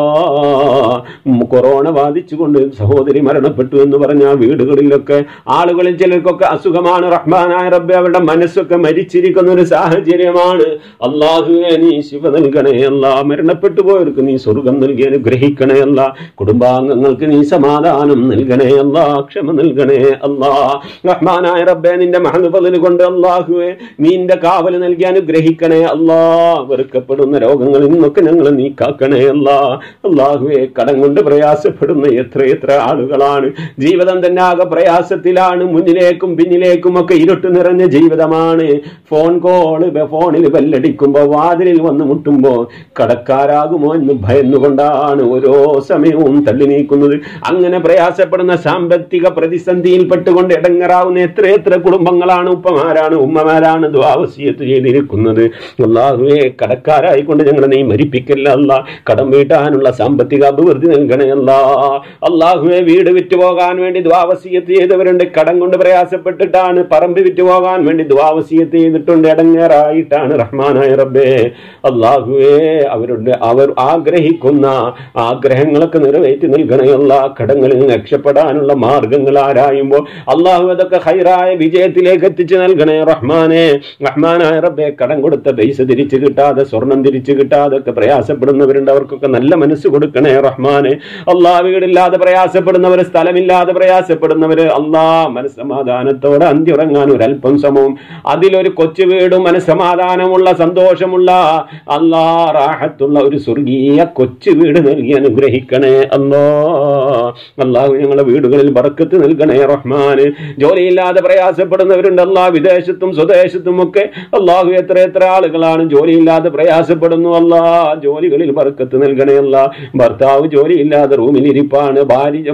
ഉം, കൊറോണ ബാധിച്ചുകൊണ്ട് സഹോദരി മരണപ്പെട്ടു എന്ന് പറഞ്ഞ ആ വീടുകളിലൊക്കെ ആളുകളിൽ ചിലർക്കൊക്കെ അസുഖമാണ് റഹ്മാനായ റബ്ബെ അവരുടെ മനസ്സൊക്കെ മരിച്ചിരിക്കുന്ന ഒരു സാഹചര്യമാണ് അള്ളാഹുവെ നീ ശിവ നൽകണേ അല്ല മരണപ്പെട്ടു പോയവർക്ക് നീ സ്വർഗം നൽകി അനുഗ്രഹിക്കണേ അല്ല കുടുംബാംഗങ്ങൾക്ക് നീ സമാധാനം നൽകണേ അല്ല ക്ഷമ നൽകണേ അല്ലാ റഹ്മാനായ റബ്ബെ നിന്റെ മഹനുപതിൽ കൊണ്ട് അള്ളാഹുവെ നിന്റെ കാവൽ നൽകി അനുഗ്രഹിക്കണേ അല്ലാ വെറുക്കപ്പെടുന്ന രോഗങ്ങളിൽ നിന്നൊക്കെ ഞങ്ങൾ നീ കാക്കണേ അല്ലാ അള്ളാഹുവെ കടം കൊണ്ട് പ്രയാസപ്പെടുന്ന എത്ര എത്ര ആളുകളാണ് ജീവിതം തന്നെ ആകെ പ്രയാസത്തിലാണ് മുന്നിലേക്കും പിന്നിലേക്കും ഒക്കെ ഇരുട്ട് നിറഞ്ഞ ജീവിതമാണ് ഫോൺ കോള് ഫോണിൽ ബെല്ലടിക്കുമ്പോ വാതിലിൽ വന്ന് മുട്ടുമ്പോ കടക്കാരാകുമോ എന്ന് ഭയന്നുകൊണ്ടാണ് ഓരോ സമയവും തള്ളി നീക്കുന്നത് അങ്ങനെ പ്രയാസപ്പെടുന്ന സാമ്പത്തിക പ്രതിസന്ധിയിൽ പെട്ടുകൊണ്ട് ഇടങ്ങറാവുന്ന എത്ര എത്ര കുടുംബങ്ങളാണ് ഉപ്പമാരാണ് ഉമ്മമാരാണ് ദ്വാവസ്യത്ത് ചെയ്തിരിക്കുന്നത് അള്ളാഹുവെ കടക്കാരായിക്കൊണ്ട് ഞങ്ങളെ നീ മരിപ്പിക്കല്ല അല്ല കടം വീട്ടാനുള്ള സാമ്പത്തിക അഭിവൃദ്ധി നൽകണേ അല്ല അള്ളാഹുവെ വീട് വിറ്റ് പോകാൻ വേണ്ടി ദ്വാവസീയത്ത് ചെയ്തവരുണ്ട് കടം കൊണ്ട് പ്രയാസപ്പെട്ടിട്ടാണ് പറമ്പ് വിറ്റ് പോകാൻ വേണ്ടി ദ്വാവസീയത്ത് ചെയ്തിട്ടുണ്ട് ഇടങ്ങേറായിട്ടാണ് റഹ്മാനായ റബ്ബേ അള്ളാഹുവേ അവരുടെ അവർ ആഗ്രഹിക്കുന്ന ആഗ്രഹങ്ങളൊക്കെ നിറവേറ്റി നൽകണമല്ല കടങ്ങളിൽ നിന്ന് രക്ഷപ്പെടാനുള്ള മാർഗങ്ങൾ ആരായുമ്പോൾ അള്ളാഹു അതൊക്കെ ഹൈറായ വിജയത്തിലേക്ക് എത്തിച്ചു നൽകണേ റഹ്മാനെ റഹ്മാനായ റബ്ബെ കടം കൊടുത്ത പൈസ തിരിച്ചു കിട്ടാതെ സ്വർണം തിരിച്ചു കിട്ടാതെ ഒക്കെ പ്രയാസപ്പെടുന്നവരുണ്ട് അവർക്കൊക്കെ നല്ല മനസ്സ് കൊടുക്കണേ റഹ്മാനെ അള്ളാ വീടില്ലാതെ പ്രയാസപ്പെടുന്നവര് സ്ഥലമില്ലാതെ പ്രയാസപ്പെടുന്നവര് അള്ളാ മനസ്സമാധാനത്തോടെ അന്തിയുറങ്ങാൻ ഒരല്പം സമവും അതിലൊരു കൊച്ചു വീടും മനസ്സമാധാനമുള്ള സന്തോഷമുള്ള അള്ളാ റാഹത്തുള്ള ഒരു സ്വർഗീയ കൊച്ചു വീട് നൽകി അനുഗ്രഹിക്കണേ അല്ലോ അള്ളാഹു ഞങ്ങളുടെ വീടുകളിൽ ബറക്കത്ത് നൽകണേ റഹ്മാന് ജോലിയില്ലാതെ പ്രയാസപ്പെടുന്നവരുണ്ട് അല്ലാ വിദേശത്തും സ്വദേശത്തും ഒക്കെ അള്ളാഹു എത്ര എത്ര ആളുകളാണ് ജോലിയില്ലാതെ പ്രയാസപ്പെടുന്നു അല്ലാ ജോലികളിൽ ബറക്കത്ത് നൽകണേ അല്ല ഭർത്താവ് ജോലിയില്ലാതെ റൂമിലിരിപ്പാണ് ഭാര്യ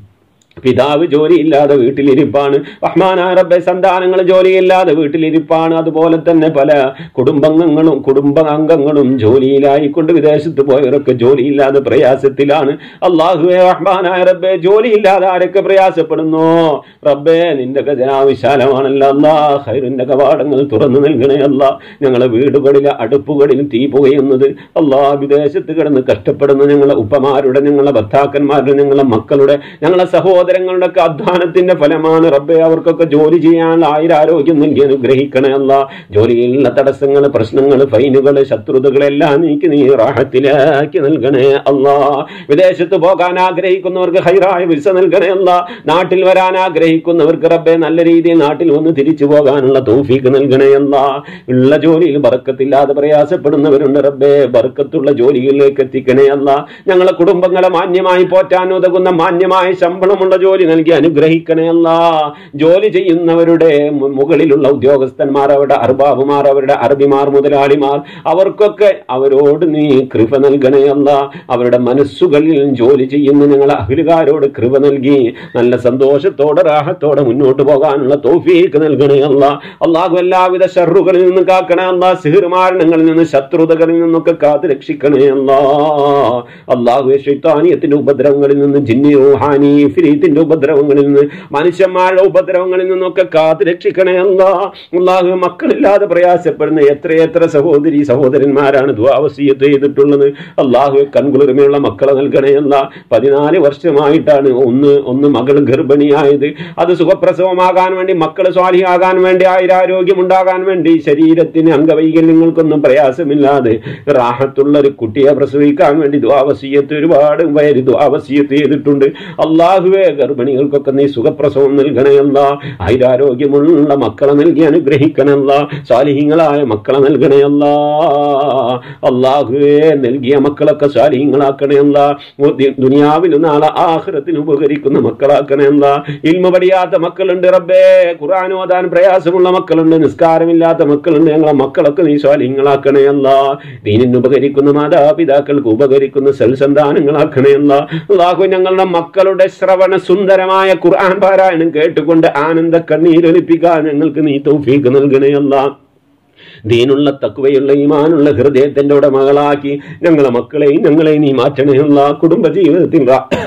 പിതാവ് ജോലിയില്ലാതെ വീട്ടിലിരിപ്പാണ് റഹ്മാനായ റബ്ബെ സന്താനങ്ങൾ ജോലിയില്ലാതെ വീട്ടിലിരിപ്പാണ് അതുപോലെ തന്നെ പല കുടുംബാംഗങ്ങളും കുടുംബാംഗങ്ങളും ജോലിയിലായിക്കൊണ്ട് വിദേശത്ത് പോയവരൊക്കെ ജോലിയില്ലാതെ പ്രയാസത്തിലാണ് അള്ളാഹുവെ റഹ്മാനായ റബ്ബെ ജോലിയില്ലാതെ ആരൊക്കെ പ്രയാസപ്പെടുന്നു റബ്ബെ നിന്റെ ഖജനാ വിശാലമാണല്ലോ അല്ലാ ഹൈറിന്റെ കവാടങ്ങൾ തുറന്നു നൽകണേ അല്ല ഞങ്ങളെ വീടുകളിലെ അടുപ്പുകളിൽ തീ പുകയുന്നത് അല്ലാ വിദേശത്ത് കിടന്ന് കഷ്ടപ്പെടുന്ന ഞങ്ങളെ ഉപ്പമാരുടെ ഞങ്ങളെ ഭർത്താക്കന്മാരുടെ ഞങ്ങളെ മക്കളുടെ ഞങ്ങളെ സഹോദരങ്ങളുടെ ഒക്കെ അധ്വാനത്തിന്റെ ഫലമാണ് റബ്ബെ അവർക്കൊക്കെ ജോലി ചെയ്യാനുള്ള ആയുരാരോഗ്യം നൽകി അനുഗ്രഹിക്കണേ അല്ല ജോലിയിലുള്ള തടസ്സങ്ങൾ പ്രശ്നങ്ങൾ ഫൈനുകൾ ശത്രുതകളെല്ലാം നീക്കി നീ റാഹത്തിലാക്കി നൽകണേ അല്ലാ വിദേശത്ത് പോകാൻ ആഗ്രഹിക്കുന്നവർക്ക് ഹൈറായ വിസ നൽകണേ അല്ല നാട്ടിൽ വരാൻ ആഗ്രഹിക്കുന്നവർക്ക് റബ്ബെ നല്ല രീതിയിൽ നാട്ടിൽ വന്ന് തിരിച്ചു പോകാനുള്ള തൗഫീക്ക് നൽകണേ അല്ല ഉള്ള ജോലിയിൽ ബർക്കത്തില്ലാതെ പ്രയാസപ്പെടുന്നവരുണ്ട് റബ്ബെ ബർക്കത്തുള്ള ജോലികളിലേക്ക് എത്തിക്കണേ അല്ല ഞങ്ങളെ കുടുംബങ്ങളെ മാന്യമായി പോറ്റാൻ ഉതകുന്ന മാന്യമായ ശമ്പളമുള്ള ജോലി നൽകി അനുഗ്രഹിക്കണേ അല്ല ജോലി ചെയ്യുന്നവരുടെ മു- മുകളിലുള്ള ഉദ്യോഗസ്ഥന്മാർ അവരുടെ അർബാബുമാർ അവരുടെ അറബിമാർ മുതലാളിമാർ അവർക്കൊക്കെ അവരോട് നീ കൃപ നൽകണേ അല്ല അവരുടെ മനസ്സുകളിൽ ജോലി ചെയ്യുന്ന ഞങ്ങളെ അഹിലുകാരോട് കൃപ നൽകി നല്ല സന്തോഷത്തോടെ റാഹത്തോടെ മുന്നോട്ട് പോകാനുള്ള തോഫീക്ക് നൽകണേ അല്ല അള്ളാഹു എല്ലാവിധ ഷറുകളിൽ നിന്ന് കാക്കണേ അല്ല സിഹിർമാരണങ്ങളിൽ നിന്ന് ശത്രുതകളിൽ നിന്നൊക്കെ കാത്തു രക്ഷിക്കണേ അല്ലാ അള്ളാഹു ഷൈത്താനിയത്തിന്റെ ഉപദ്രവങ്ങളിൽ നിന്ന് ജിന്നി റൂഹാനി ഫിരീത്തിന്റെ ഉപദ്രവങ്ങളിൽ നിന്ന് മനുഷ്യന്മാരുടെ ഉപദ്രവങ്ങളിൽ നിന്നൊക്കെ കാത്തു രക്ഷിക്കണേ അല്ലാ അള്ളാഹു മക്കളില്ലാതെ പ്രയാസപ്പെടുന്ന എത്രയെത്ര സഹോദരി സഹോദരന്മാരാണ് ദ്വാവസീയത്ത് ചെയ്തിട്ടുള്ളത് അള്ളാഹു കൺകുളിർമയുള്ള മക്കളെ നൽകണേ അല്ല പതിനാല് വർഷമായിട്ടാണ് ഒന്ന് ഒന്ന് മകൾ ഗർഭിണിയായത് അത് സുഖപ്രസവമാകാൻ വേണ്ടി മക്കൾ സ്വാലിയാകാൻ വേണ്ടി ആയുരാരോഗ്യം ഉണ്ടാകാൻ വേണ്ടി ശരീരത്തിന് അംഗവൈകല്യങ്ങൾക്കൊന്നും പ്രയാസമില്ലാതെ റാഹത്തുള്ള ഒരു കുട്ടിയെ പ്രസവിക്കാൻ വേണ്ടി ദ്വാവസീയത്ത് ഒരുപാട് പേര് ദ്വാവസീയത്ത് ചെയ്തിട്ടുണ്ട് അള്ളാഹുവെ ഗർഭിണികൾക്കൊക്കെ നീ സുഖപ്രസവം നൽകണയല്ല ആയുരാരോഗ്യമുള്ള മക്കളെ നൽകി അനുഗ്രഹിക്കണല്ല സാലിഹ്യങ്ങളായ മക്കളെ നൽകണയല്ല അള്ളാഹുവേ നൽകിയ മക്കളൊക്കെ സാലിഹ്യങ്ങളാക്കണയല്ല ദുനിയാവിലും നാളെ ആഹ്റത്തിന് ഉപകരിക്കുന്ന മക്കളാക്കണയല്ല ഇൽമ പഠിയാത്ത മക്കളുണ്ട് റബ്ബേ ഖുർആൻ ഓതാൻ പ്രയാസമുള്ള മക്കളുണ്ട് നിസ്കാരമില്ലാത്ത മക്കളുണ്ട് ഞങ്ങളെ മക്കളൊക്കെ നീ സ്വാലിങ്ങളാക്കണയല്ല ദീനിന് ഉപകരിക്കുന്ന മാതാപിതാക്കൾക്ക് ഉപകരിക്കുന്ന സൽസന്താനങ്ങളാക്കണയല്ല അള്ളാഹു ഞങ്ങളുടെ മക്കളുടെ ശ്രവണ സുന്ദരമായ ഖുർആൻ പാരായണം കേട്ടുകൊണ്ട് ആനന്ദ കണ്ണീരൊലിപ്പിക്കാൻ ഞങ്ങൾക്ക് നീ തൗഫീക്ക് നൽകണയല്ല ദീനുള്ള തക്കുവയുള്ള ഈമാനുള്ള ഹൃദയത്തിന്റെ ഉടമകളാക്കി ഞങ്ങളെ മക്കളെയും ഞങ്ങളെയും നീ മാറ്റണയുള്ള കുടുംബ ജീവിതത്തിൽ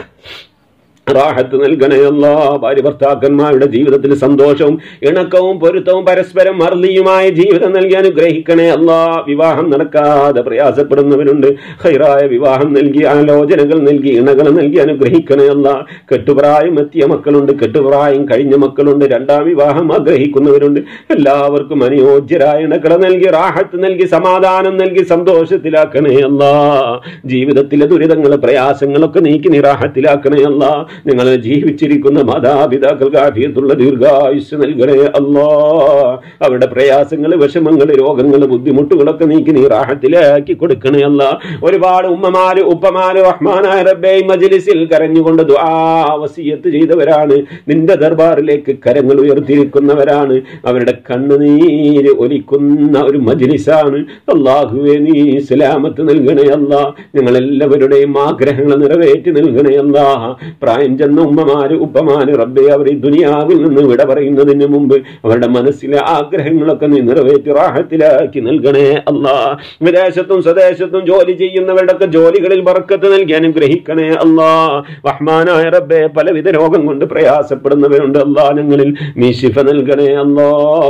റാഹത്ത് നൽകണയല്ല ഭാര്യ ഭർത്താക്കന്മാരുടെ ജീവിതത്തിൽ സന്തോഷവും ഇണക്കവും പൊരുത്തവും പരസ്പരം മർലിയുമായ ജീവിതം നൽകി അനുഗ്രഹിക്കണേ അല്ല വിവാഹം നടക്കാതെ പ്രയാസപ്പെടുന്നവരുണ്ട് ഹൈറായ വിവാഹം നൽകി ആലോചനകൾ നൽകി ഇണകൾ നൽകി അനുഗ്രഹിക്കണേ അല്ല കെട്ടുപ്രായം എത്തിയ മക്കളുണ്ട് കെട്ടുപ്രായം കഴിഞ്ഞ മക്കളുണ്ട് രണ്ടാം വിവാഹം ആഗ്രഹിക്കുന്നവരുണ്ട് എല്ലാവർക്കും അനുയോജ്യരായ ഇണകളെ നൽകി റാഹത്ത് നൽകി സമാധാനം നൽകി സന്തോഷത്തിലാക്കണേ അല്ല ജീവിതത്തിലെ ദുരിതങ്ങൾ പ്രയാസങ്ങളൊക്കെ നീക്കി നിറാഹത്തിലാക്കണേ അല്ല നിങ്ങൾ ജീവിച്ചിരിക്കുന്ന മാതാപിതാക്കൾക്ക് ആഫിയത്തുള്ള ദീർഘായുസ് നൽകണേ അല്ലാ അവരുടെ പ്രയാസങ്ങൾ വിഷമങ്ങൾ രോഗങ്ങൾ ബുദ്ധിമുട്ടുകളൊക്കെ നീക്കി നീ റാഹത്തിലാക്കി കൊടുക്കണേ അല്ല ഒരുപാട് ഉമ്മമാര് ഉപ്പമാര് റഹ്മാനായ റബ്ബേ മജ്ലിസിൽ കരഞ്ഞുകൊണ്ട് ദുആ വസിയത്ത് ചെയ്തവരാണ് നിന്റെ ദർബാറിലേക്ക് കരങ്ങൾ ഉയർത്തിയിരിക്കുന്നവരാണ് അവരുടെ കണ്ണുനീര് ഒലിക്കുന്ന ഒരു മജ്ലിസാണ് അള്ളാഹുവേ നീ സലാമത്ത് നൽകണേ അല്ല ഞങ്ങളെല്ലാവരുടെയും ആഗ്രഹങ്ങൾ നിറവേറ്റി നൽകണേ അല്ല പ്രായം ചെന്ന ഉമ്മമാര് ഉപ്പമാര് റബ്ബെ അവർ ഈ ദുനിയാവിൽ നിന്ന് വിട പറയുന്നതിന് മുമ്പ് അവരുടെ മനസ്സിലെ ആഗ്രഹങ്ങളൊക്കെ നീ നിറവേറ്റി റാഹത്തിലാക്കി നൽകണേ അല്ലാ വിദേശത്തും സ്വദേശത്തും ജോലി ചെയ്യുന്നവരുടെ ഒക്കെ ജോലികളിൽ ബർക്കത്ത് നൽകി അനുഗ്രഹിക്കണേ അല്ലാ റഹ്മാനായ റബ്ബെ പലവിധ രോഗം കൊണ്ട് പ്രയാസപ്പെടുന്നവരുണ്ട് അല്ലാ ഞങ്ങളിൽ നീ ശിഫ നൽകണേ അല്ലാ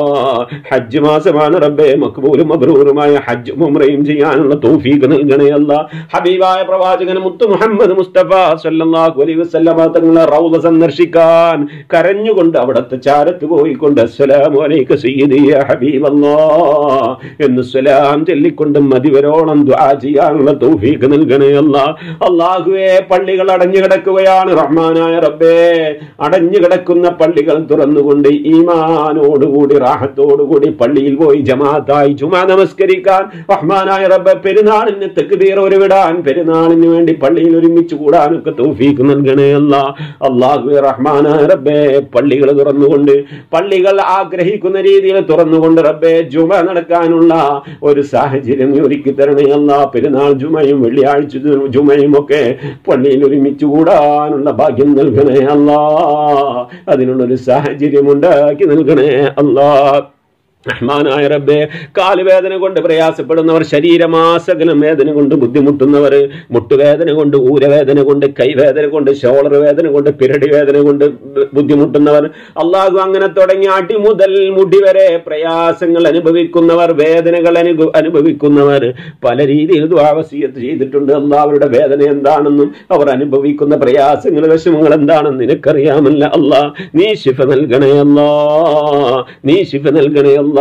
ഹജ്ജ് മാസമാണ് റബ്ബെ മക്ബൂലും മബ്രൂറുമായ ഹജ്ജ് ഉംറയും ചെയ്യാനുള്ള തൗഫീഖ് നൽകണേ അല്ലാ ഹബീബായ പ്രവാചകൻ മുത്തു മുഹമ്മദ് മുസ്തഫ സല്ലല്ലാഹു അലൈഹി വസല്ലമ തങ്ങളെ റൗദ സന്ദർശിക്കാൻ കരഞ്ഞുകൊണ്ട് അവിടത്തെ ചാരത്ത് പോയിക്കൊണ്ട് അസ്സലാമു അലൈക സയ്യിദി യാ ഹബീബല്ലാഹ് എന്ന് സലാം ചൊല്ലിക്കൊണ്ട് മതിവരോളം ദുആ ചെയ്യാനുള്ള തൗഫീഖ് നൽകണേ അല്ലാ അല്ലാഹുവേ പള്ളികൾ അടഞ്ഞു കിടക്കുകയാണ് റഹ്മാനായ റബ്ബേ അടഞ്ഞു കിടക്കുന്ന പള്ളികൾ തുറന്നുകൊണ്ട് ഈമാനോടുകൂടി റാഹത്തോടുകൂടി പള്ളിയിൽ പോയി ജമാഅത്തായി ജുമാ നമസ്കരിക്കാൻ റഹ്മാനായ റബ്ബെ പെരുന്നാളിന് തെക്കുതീർ ഒരു വിടാൻ പെരുന്നാളിന് വേണ്ടി പള്ളിയിൽ ഒരുമിച്ച് കൂടാനൊക്കെ തൗഫീഖ് നൽകണേ അല്ല അള്ളാഹു റഹ്മാനായ റബ്ബെ പള്ളികൾ തുറന്നുകൊണ്ട് പള്ളികൾ ആഗ്രഹിക്കുന്ന രീതിയിൽ തുറന്നുകൊണ്ട് റബ്ബെ ജുമ നടക്കാനുള്ള ഒരു സാഹചര്യം നീ ഒരുക്കി തരണേ അല്ല പെരുന്നാൾ ജുമയും വെള്ളിയാഴ്ച ജു- ജുമയും ഒക്കെ പള്ളിയിൽ ഒരുമിച്ച് കൂടാനുള്ള ഭാഗ്യം നൽകണേ അല്ലാ അതിനുള്ള ഒരു സാഹചര്യം ഉണ്ടാക്കി നൽകണേ അല്ലാ റഹ്മാനായ റബ്ബേ കാലുവേദന കൊണ്ട് പ്രയാസപ്പെടുന്നവർ ശരീരമാസകലം വേദന കൊണ്ട് ബുദ്ധിമുട്ടുന്നവർ മുട്ടുവേദന കൊണ്ട് ഊരവേദന കൊണ്ട് കൈവേദന കൊണ്ട് ഷോളർ വേദന കൊണ്ട് പിരടി വേദന കൊണ്ട് ബുദ്ധിമുട്ടുന്നവർ അള്ളാഹു അങ്ങനെ തുടങ്ങി അടി മുതൽ മുടി വരെ പ്രയാസങ്ങൾ അനുഭവിക്കുന്നവർ വേദനകൾ അനുഭ അനുഭവിക്കുന്നവർ പല രീതിയിൽ ദ്വാവസീയത്ത് ചെയ്തിട്ടുണ്ട് അള്ളാഹ് വേദന എന്താണെന്നും അവർ അനുഭവിക്കുന്ന പ്രയാസങ്ങൾ വിഷമങ്ങൾ എന്താണെന്ന് നിനക്കറിയാമല്ല അല്ലാ നീ ശിഫ നൽകണേ അല്ലാ നീ ശിഫ നൽകണേ അല്ലാ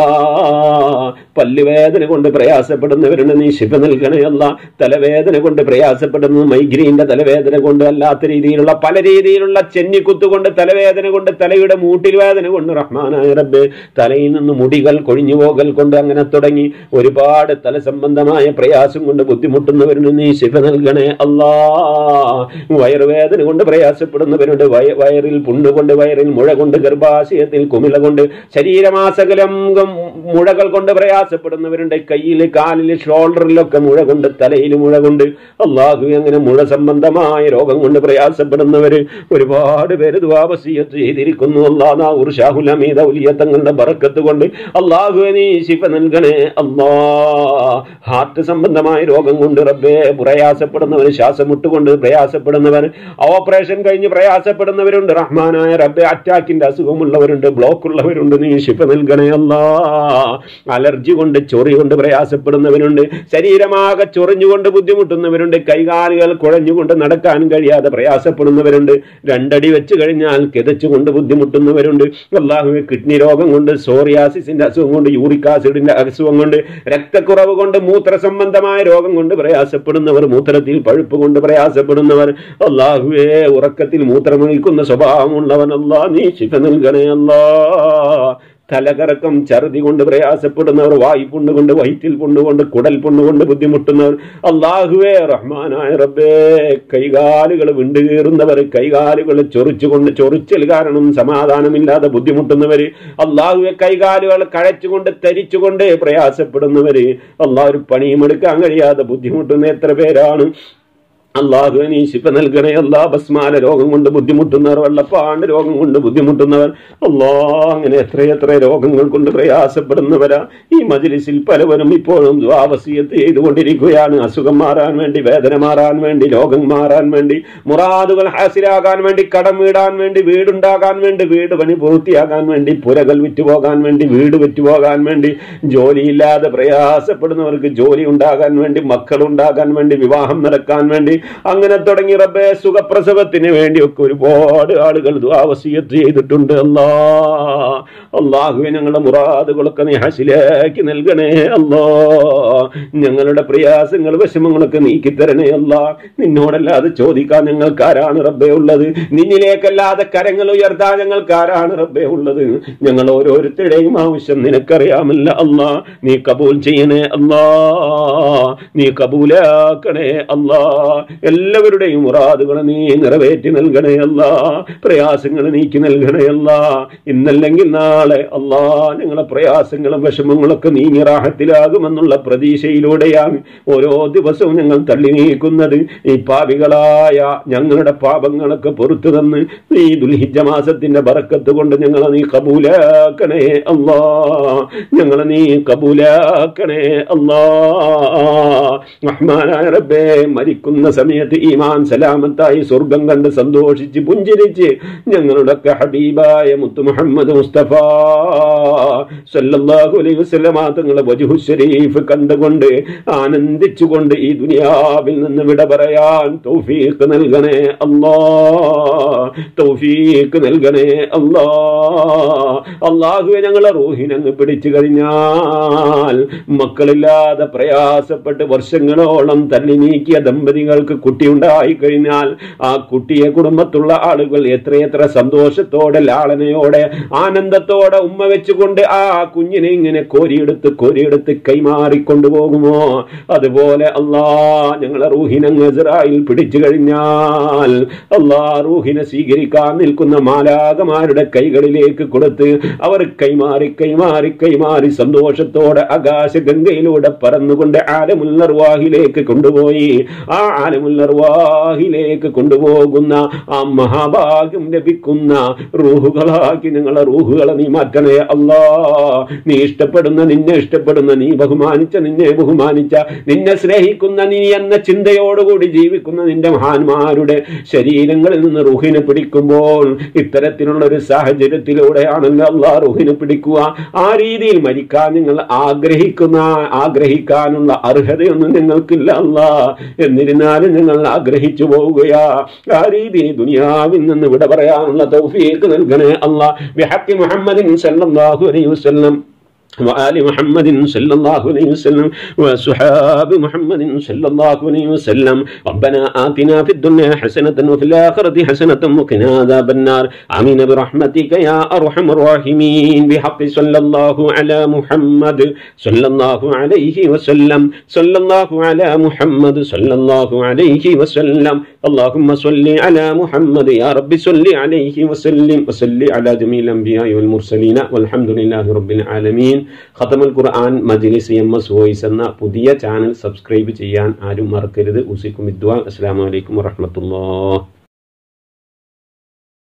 പല്ലുവേദന കൊണ്ട് പ്രയാസപ്പെടുന്നവരുണ്ട് നീ ശിഫ നൽകണേ അല്ലാ തലവേദന കൊണ്ട് പ്രയാസപ്പെടുന്നു മൈഗ്രീന്റെ തലവേദന കൊണ്ട് അല്ലാത്ത രീതിയിലുള്ള പല രീതിയിലുള്ള ചെന്നിക്കുത്ത് കൊണ്ട് തലവേദന കൊണ്ട് തലയുടെ മൂട്ടിൽ വേദന കൊണ്ട് റഹ്മാനായ റബ്ബ് തലയിൽ നിന്ന് മുടികൾ കൊഴിഞ്ഞു പോകൽ കൊണ്ട് അങ്ങനെ തുടങ്ങി ഒരുപാട് തല സംബന്ധമായ പ്രയാസം കൊണ്ട് ബുദ്ധിമുട്ടുന്നവരുണ്ട് നീ ശിഫ നൽകണേ അല്ലാ വയറുവേദന കൊണ്ട് പ്രയാസപ്പെടുന്നവരുണ്ട് വയ- വയറിൽ പുണ്ണുകൊണ്ട് വയറിൽ മുഴ കൊണ്ട് ഗർഭാശയത്തിൽ കുമിള കൊണ്ട് ശരീരമാസകലം മുഴകൾ കൊണ്ട് പ്രയാസപ്പെടുന്നവരുണ്ട് കയ്യിൽ കാലിൽ ഷോൾഡറിലൊക്കെ മുഴ കൊണ്ട് തലയിൽ മുഴ കൊണ്ട് അള്ളാഹു അങ്ങനെ മുഴ സംബന്ധമായ രോഗം കൊണ്ട് പ്രയാസപ്പെടുന്നവര് ഒരുപാട് പേര് ദ്വാപസീയത്ത് ചെയ്തിരിക്കുന്നു അള്ളാഹ് ഉർഷാഹുലമീത ഉലിയത്തങ്ങളുടെ ബറക്കത്ത് കൊണ്ട് അള്ളാഹു നീ ശിഫ നൽകണേ അല്ലാ ഹാർട്ട് സംബന്ധമായ രോഗം കൊണ്ട് റബ്ബേ പ്രയാസപ്പെടുന്നവർ ശ്വാസം മുട്ടുകൊണ്ട് പ്രയാസപ്പെടുന്നവർ ഓപ്പറേഷൻ കഴിഞ്ഞ് പ്രയാസപ്പെടുന്നവരുണ്ട് റഹ്മാനായ റബ്ബെ അറ്റാക്കിന്റെ അസുഖമുള്ളവരുണ്ട് ബ്ലോക്ക് ഉള്ളവരുണ്ട് നീ ശിഫ നൽകണേ അല്ലാ അലർജി കൊണ്ട് ചൊറി കൊണ്ട് പ്രയാസപ്പെടുന്നവരുണ്ട് ശരീരമാകെ ചൊറിഞ്ഞുകൊണ്ട് ബുദ്ധിമുട്ടുന്നവരുണ്ട് കൈകാലുകൾ കുഴഞ്ഞുകൊണ്ട് നടക്കാൻ കഴിയാതെ പ്രയാസപ്പെടുന്നവരുണ്ട് രണ്ടടി വെച്ച് കഴിഞ്ഞാൽ കിതച്ചുകൊണ്ട് ബുദ്ധിമുട്ടുന്നവരുണ്ട് അള്ളാഹുവെ കിഡ്നി രോഗം കൊണ്ട് സോറിയാസിന്റെ അസുഖം കൊണ്ട് യൂറിക് ആസിഡിന്റെ അസുഖം കൊണ്ട് രക്തക്കുറവ് കൊണ്ട് മൂത്ര സംബന്ധമായ രോഗം കൊണ്ട് പ്രയാസപ്പെടുന്നവർ മൂത്രത്തിൽ പഴുപ്പ് കൊണ്ട് പ്രയാസപ്പെടുന്നവർ അള്ളാഹുവേ ഉറക്കത്തിൽ മൂത്രമൊഴിക്കുന്ന സ്വഭാവമുള്ളവൻ അല്ലാ നീ ശിഫ നൽകണേ അല്ലാ തലകറക്കം ഛർദി കൊണ്ട് പ്രയാസപ്പെടുന്നവർ വായു പുണ്ണുകൊണ്ട് വയറ്റിൽ പുണ്ണുകൊണ്ട് കുടൽ പുണ്ണുകൊണ്ട് ബുദ്ധിമുട്ടുന്നവർ അള്ളാഹുവേ റഹ്മാനായ റബ്ബേ കൈകാലുകൾ വിണ്ടുകീറുന്നവർ കൈകാലുകൾ ചൊറിച്ചുകൊണ്ട് ചൊറിച്ചൽ കാരണം സമാധാനമില്ലാതെ ബുദ്ധിമുട്ടുന്നവര് അള്ളാഹുവെ കൈകാലുകൾ കഴച്ചുകൊണ്ട് തരിച്ചുകൊണ്ട് പ്രയാസപ്പെടുന്നവര് അള്ളാഹ് ഒരു പണിയും എടുക്കാൻ കഴിയാതെ ബുദ്ധിമുട്ടുന്ന എത്ര പേരാണ് അള്ളാഹു നീ ശിപ്പ നൽകണേ അല്ലാ ബസ്മാല രോഗം കൊണ്ട് ബുദ്ധിമുട്ടുന്നവർ വെള്ളപ്പാണ്ട് രോഗം കൊണ്ട് ബുദ്ധിമുട്ടുന്നവർ അല്ലാ അങ്ങനെ എത്രയെത്ര രോഗങ്ങൾ കൊണ്ട് പ്രയാസപ്പെടുന്നവരാ ഈ മജ്ലിസിൽ പലവരും ഇപ്പോഴും ദ്വാവസീയത്ത് ചെയ്തുകൊണ്ടിരിക്കുകയാണ് അസുഖം മാറാൻ വേണ്ടി വേദന മാറാൻ വേണ്ടി രോഗം മാറാൻ വേണ്ടി മുറാദുകൾ ഹാസിലാകാൻ വേണ്ടി കടം വീടാൻ വേണ്ടി വീടുണ്ടാകാൻ വേണ്ടി വീട് പണി പൂർത്തിയാകാൻ വേണ്ടി പുരകൾ വിറ്റുപോകാൻ വേണ്ടി വീട് വിറ്റുപോകാൻ വേണ്ടി ജോലിയില്ലാതെ പ്രയാസപ്പെടുന്നവർക്ക് ജോലി ഉണ്ടാകാൻ വേണ്ടി മക്കൾ ഉണ്ടാകാൻ വേണ്ടി വിവാഹം നടക്കാൻ വേണ്ടി അങ്ങനെ തുടങ്ങി റബ്ബേ സുഖപ്രസവത്തിന് വേണ്ടിയൊക്കെ ഒരുപാട് ആളുകൾ ദ്വാവസീയത്ത് ചെയ്തിട്ടുണ്ട് അല്ലാ അള്ളാഹുവെ ഞങ്ങളുടെ മുറാദുകളൊക്കെ നീ ഹസിലാക്കി നൽകണേ അല്ലാ ഞങ്ങളുടെ പ്രയാസങ്ങൾ വിഷമങ്ങളൊക്കെ നീക്കി തരണേ അല്ലാ നിന്നോടല്ലാതെ ചോദിക്കാൻ ഞങ്ങൾക്ക് ആരാണ് റബ്ബേ ഉള്ളത് നിന്നിലേക്കല്ലാതെ കരങ്ങൾ ഉയർത്താൻ ഞങ്ങൾക്ക് ആരാണ് റബ്ബേ ഉള്ളത് ഞങ്ങൾ ഓരോരുത്തരുടെയും ആവശ്യം നിനക്കറിയാമല്ല അല്ലാ നീ കബൂൽ ചെയ്യണേ അല്ലാ നീ കബൂലാക്കണേ അല്ലാ എല്ലാവരുടെയും മുറാദുകൾ നീ നിറവേറ്റി നൽകണേ അല്ലാ പ്രയാസങ്ങൾ നീക്കി നൽകണേ അല്ലാ ഇന്നല്ലെങ്കിൽ നാളെ അല്ലാ ഞങ്ങളെ പ്രയാസങ്ങളും വിഷമങ്ങളൊക്കെ നീങ്ങി റാഹത്തിലാകുമെന്നുള്ള പ്രതീക്ഷയിലൂടെയാണ് ഓരോ ദിവസവും ഞങ്ങൾ തള്ളി നീക്കുന്നത് ഈ പാപികളായ ഞങ്ങളുടെ പാപങ്ങളൊക്കെ പുറത്തു തന്ന് ഈ ദുൽഹിജ മാസത്തിന്റെ ബറക്കത്ത് കൊണ്ട് ഞങ്ങളെ നീ കബൂലാക്കണേ അല്ലാ ഞങ്ങളെ നീ കബൂലാക്കണേ അല്ലാ റഹ്മാനായ റബ്ബേ മരിക്കുന്ന സമയത്ത് ഈമാൻ സലാമത്തായി സ്വർഗം കണ്ട് സന്തോഷിച്ച് പുഞ്ചിരിച്ച് ഞങ്ങളുടെയൊക്കെ ഹബീബായ മുത്തു മുഹമ്മദ് മുസ്തഫ സല്ലല്ലാഹു അലൈഹി വസല്ലമ തങ്ങളെ വജുഹു ശരീഫ് കണ്ടുകൊണ്ട് ആനന്ദിച്ചുകൊണ്ട് ഈ ദുനിയാവിൽ നിന്ന് വിട പറയാൻ തൗഫീഖ് നൽകണേ അല്ലാ തൗഫീഖ് നൽകണേ അല്ലാ അള്ളാഹുവെ ഞങ്ങളെ റൂഹിനങ്ങ് പിടിച്ചു കഴിഞ്ഞാൽ മക്കളില്ലാതെ പ്രയാസപ്പെട്ട് വർഷങ്ങളോളം തല്ലി നീക്കിയ ദമ്പതികൾക്ക് കുട്ടി ഉണ്ടായി കഴിഞ്ഞാൽ ആ കുട്ടിയെ കുടുംബത്തുള്ള ആളുകൾ എത്രയെത്ര സന്തോഷത്തോടെ ലാളനയോടെ ആനന്ദത്തോടെ ഉമ്മ വെച്ചുകൊണ്ട് ആ കുഞ്ഞിനെ ഇങ്ങനെ കോരിയെടുത്ത് കോരിയെടുത്ത് കൈമാറി കൊണ്ടുപോകുമോ അതുപോലെ അല്ലാ ഞങ്ങളെ റൂഹിനങ്ങ് ഇസ്രായേൽ പിടിച്ചു കഴിഞ്ഞാൽ അല്ലാ റൂഹിനെ സ്വീകരിക്കാൻ നിൽക്കുന്ന മാലാകമാരുടെ കൈകളിലേക്ക് കൊടുത്ത് അവർ കൈമാറി കൈമാറി കൈമാറി സന്തോഷത്തോടെ ആകാശഗംഗയിലൂടെ പറന്നുകൊണ്ട് ആലമുല്ലർവാഹിലേക്ക് കൊണ്ടുപോയി ആ ആലമുല്ലർവാഹിലേക്ക് കൊണ്ടുപോകുന്ന ആ മഹാഭാഗ്യം ലഭിക്കുന്ന റൂഹുകളാക്കി ഞങ്ങളെ റൂഹുകളെ നീ മാറ്റണേ അല്ലാ നീ ഇഷ്ടപ്പെടുന്ന നിന്നെ ഇഷ്ടപ്പെടുന്ന നീ ബഹുമാനിച്ച നിന്നെ ബഹുമാനിച്ച നിന്നെ സ്നേഹിക്കുന്ന നീ എന്ന ചിന്തയോടുകൂടി ജീവിക്കുന്ന നിന്റെ മഹാന്മാരുടെ ശരീരങ്ങളിൽ നിന്ന് റൂഹിനെ പിടിക്കുമ്പോൾ ഇത്തരത്തിലുള്ള ഒരു സാഹചര്യത്തിലൂടെയാണല്ലോ അള്ളാ റൂഹിനെ പിടിക്കുക ആ രീതിയിൽ മരിക്കാൻ നിങ്ങൾ ആഗ്രഹിക്കുന്ന ആഗ്രഹിക്കാനുള്ള അർഹതയൊന്നും നിങ്ങൾക്കില്ല അല്ല എന്നിരുന്നാലും നിങ്ങൾ ആഗ്രഹിച്ചു പോവുകയാ ആ രീതിയിൽ ദുനിയാവിൽ നിന്ന് വിട പറയാനുള്ള തൗഫീഖ് നൽകണേ അല്ലാ ബിഹഖി മുഹമ്മദിൻ സല്ലല്ലാഹു അലൈഹി വസല്ലം وآل محمد صلى الله عليه وسلم وصحاب محمد صلى الله عليه وسلم ربنا آتنا في الدنيا حسنة وفي الآخرة حسنة وقنا عذاب النار آمين برحمتك يا أرحم الراحمين بحق صلى الله على محمد صلى الله عليه وسلم صلى الله على محمد صلى الله عليه وسلم اللهم صل على محمد يا رب صل عليه وسلم وصل على جميع الأنبياء والمرسلين والحمد لله رب العالمين ഖത്തമുൽ ഖുർആൻ മജ്ലിസ് എം എസ് വോയിസ് എന്ന പുതിയ ചാനൽ സബ്സ്ക്രൈബ് ചെയ്യാൻ ആരും മറക്കരുത് ഉസിക്കും വിദ്വാൻ അസ്സാം വലൈക്കും വറഹമത്തുള്ള